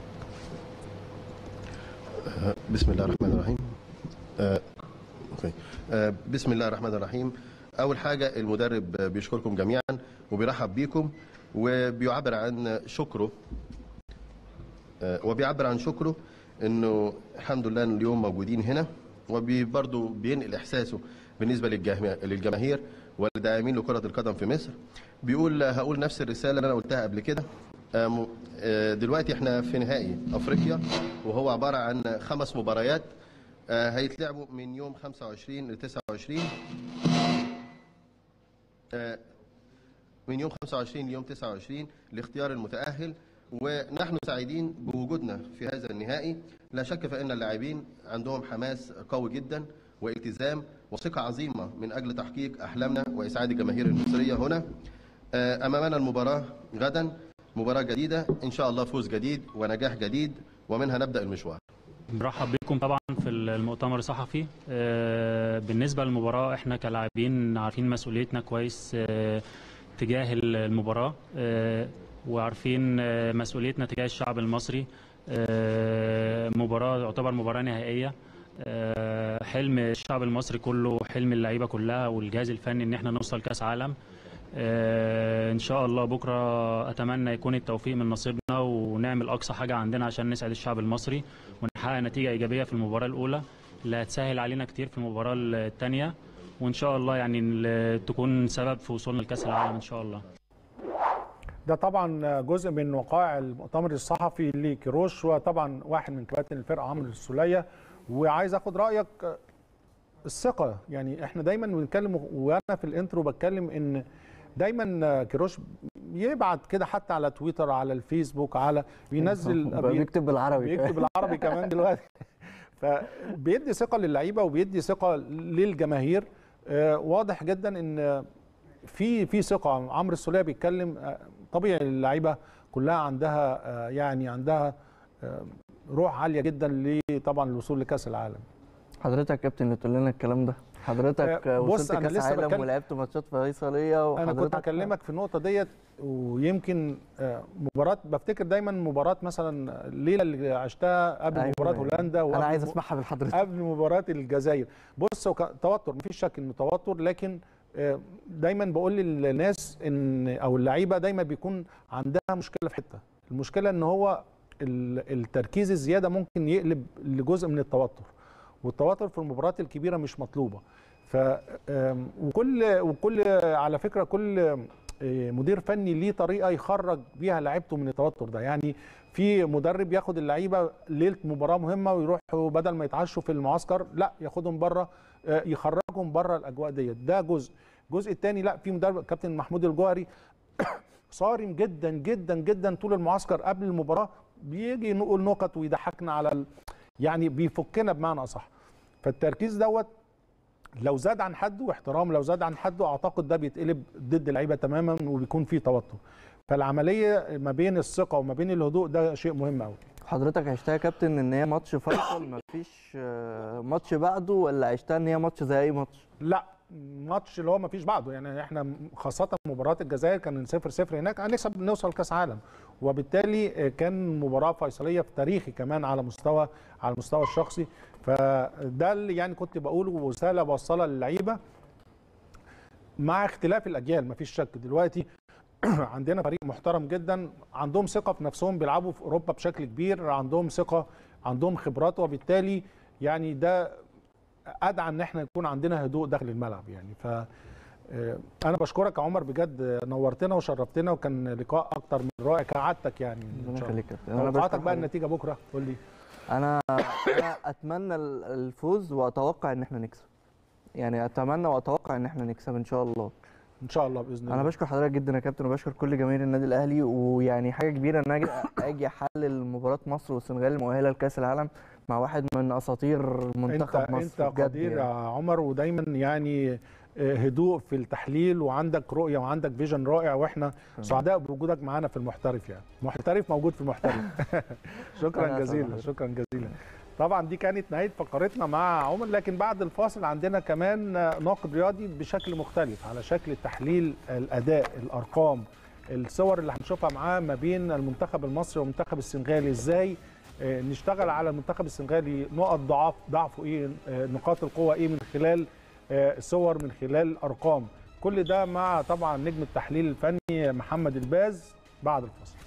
بسم الله الرحمن الرحيم آه، أوكي. آه، بسم الله الرحمن الرحيم اول حاجه المدرب بيشكركم جميعا وبيرحب بيكم وبيعبر عن شكره آه، وبيعبر عن شكره انه الحمد لله إن اليوم موجودين هنا وبرضه بينقل احساسه بالنسبه للجماهير للجماهير والداعمين لكره القدم في مصر بيقول هقول نفس الرساله اللي انا قلتها قبل كده آه، م- آه، دلوقتي احنا في نهائي افريقيا وهو عباره عن خمس مباريات آه، هيتلعبوا من يوم 25 ل 29 آه، من يوم 25 ليوم 29 لاختيار المتأهل ونحن سعيدين بوجودنا في هذا النهائي لا شك فإن اللاعبين عندهم حماس قوي جدا والتزام وثقة عظيمة من أجل تحقيق أحلامنا وإسعاد الجماهير المصرية هنا آه، أمامنا المباراة غدا مباراة جديدة إن شاء الله فوز جديد ونجاح جديد ومنها نبدأ المشوار برحب بكم طبعا في المؤتمر الصحفي آه، بالنسبه للمباراه احنا كلاعبين عارفين مسؤوليتنا كويس آه، تجاه المباراه آه، وعارفين آه، مسؤوليتنا تجاه الشعب المصري آه، مباراه تعتبر مباراه نهائيه آه، حلم الشعب المصري كله حلم اللعيبه كلها والجهاز الفني ان احنا نوصل كاس عالم آه، ان شاء الله بكره اتمنى يكون التوفيق من نصيبنا ونعمل اقصى حاجه عندنا عشان نسعد الشعب المصري ونحقق نتيجه ايجابيه في المباراه الاولى اللي هتسهل علينا كتير في المباراه الثانيه وان شاء الله يعني ال- تكون سبب في وصولنا لكاس العالم ان شاء الله ده طبعا جزء من وقائع المؤتمر الصحفي لكيروش وطبعا واحد من كباتن الفرقه عمرو السوليه وعايز اخد رايك الثقه يعني احنا دايما بنتكلم وانا في الانترو بتكلم ان دايما كيروش يبعت كده حتى على تويتر على الفيسبوك على بينزل بقى بيكتب بالعربي بيكتب بالعربي كمان دلوقتي فبيدي ثقه للعيبه وبيدي ثقه للجماهير آه، واضح جدا ان في في ثقه عمرو السوليه بيتكلم آه، طبيعي اللعيبه كلها عندها آه، يعني عندها آه، روح عاليه جدا لطبعا الوصول لكاس العالم حضرتك يا كابتن اللي تقول لنا الكلام ده حضرتك آه، بص، وصلت أنا كاس لسه عالم بتكلم- ولعبت ماتشات فيصليه انا كنت وحضرتك هكلمك في النقطه ديت ويمكن آه، مباراه بفتكر دايما مباراه مثلا الليله اللي عشتها قبل أيوة، مباراه أيوة. هولندا انا وقبل عايز م- اسمعها من حضرتك قبل مباراه الجزائر بص هو كان توتر مفيش شك انه توتر لكن آه، دايما بقول للناس ان او اللعيبه دايما بيكون عندها مشكله في حته المشكله ان هو ال- التركيز الزياده ممكن يقلب لجزء من التوتر والتوتر في المباريات الكبيره مش مطلوبه ف آم، وكل وكل على فكره كل آه، مدير فني ليه طريقه يخرج بيها لعيبته من التوتر ده يعني في مدرب ياخد اللعيبه ليله مباراه مهمه ويروحوا بدل ما يتعشوا في المعسكر لا ياخدهم بره آه، يخرجهم بره الاجواء ديت ده جزء الجزء الثاني لا في مدرب كابتن محمود الجوهري صارم جدا جدا جدا طول المعسكر قبل المباراه بيجي نقول نكت ويضحكنا على ال... يعني بيفكنا بمعنى اصح فالتركيز دوت لو زاد عن حده واحترام لو زاد عن حده اعتقد ده بيتقلب ضد اللعيبه تماما وبيكون فيه توتر فالعمليه ما بين الثقه وما بين الهدوء ده شيء مهم قوي حضرتك عشتها يا كابتن ان هي ماتش فيصل مفيش آه، ماتش بعده ولا عشتها ان هي ماتش زي اي ماتش لا ماتش اللي هو ما فيش بعده يعني احنا خاصه مباراه الجزائر كان 0 0 هناك هنكسب نوصل كاس عالم وبالتالي كان مباراه فيصليه في تاريخي كمان على مستوى على المستوى الشخصي فده اللي يعني كنت بقوله ورساله بوصلها للعيبه مع اختلاف الاجيال مفيش شك دلوقتي عندنا فريق محترم جدا عندهم ثقه في نفسهم بيلعبوا في اوروبا بشكل كبير عندهم ثقه عندهم خبرات وبالتالي يعني ده ادعى ان احنا يكون عندنا هدوء داخل الملعب يعني ف آه، انا بشكرك يا عمر بجد نورتنا وشرفتنا وكان لقاء اكتر من رائع كعادتك يعني ان ربنا شاء الله يخليك يا كابتن انا توقعاتك بشكر بقى حضرتك. النتيجه بكره قول لي انا انا اتمنى ال- الفوز واتوقع ان احنا نكسب يعني اتمنى واتوقع ان احنا نكسب ان شاء الله ان شاء الله باذن الله انا بشكر حضرتك جدا يا كابتن وبشكر كل جماهير النادي الاهلي ويعني حاجه كبيره ان اجي اجي احلل مباراه مصر والسنغال المؤهله لكاس العالم مع واحد من اساطير انت منتخب مصر انت بجد قدير يا يعني. عمر ودايما يعني آه، هدوء في التحليل وعندك رؤيه وعندك فيجن رائع واحنا سعداء بوجودك معانا في المحترف يعني محترف موجود في المحترف شكرا أنا أسعد جزيلا حضرتك. شكرا جزيلا طبعا دي كانت نهايه فقرتنا مع عمر لكن بعد الفاصل عندنا كمان ناقد رياضي بشكل مختلف على شكل تحليل الاداء الارقام الصور اللي هنشوفها معاه ما بين المنتخب المصري والمنتخب السنغالي ازاي آه، نشتغل على المنتخب السنغالي نقط ضعف ضعفه ايه آه، نقاط القوه ايه من خلال آه، صور من خلال ارقام كل ده مع طبعا نجم التحليل الفني محمد الباز بعد الفاصل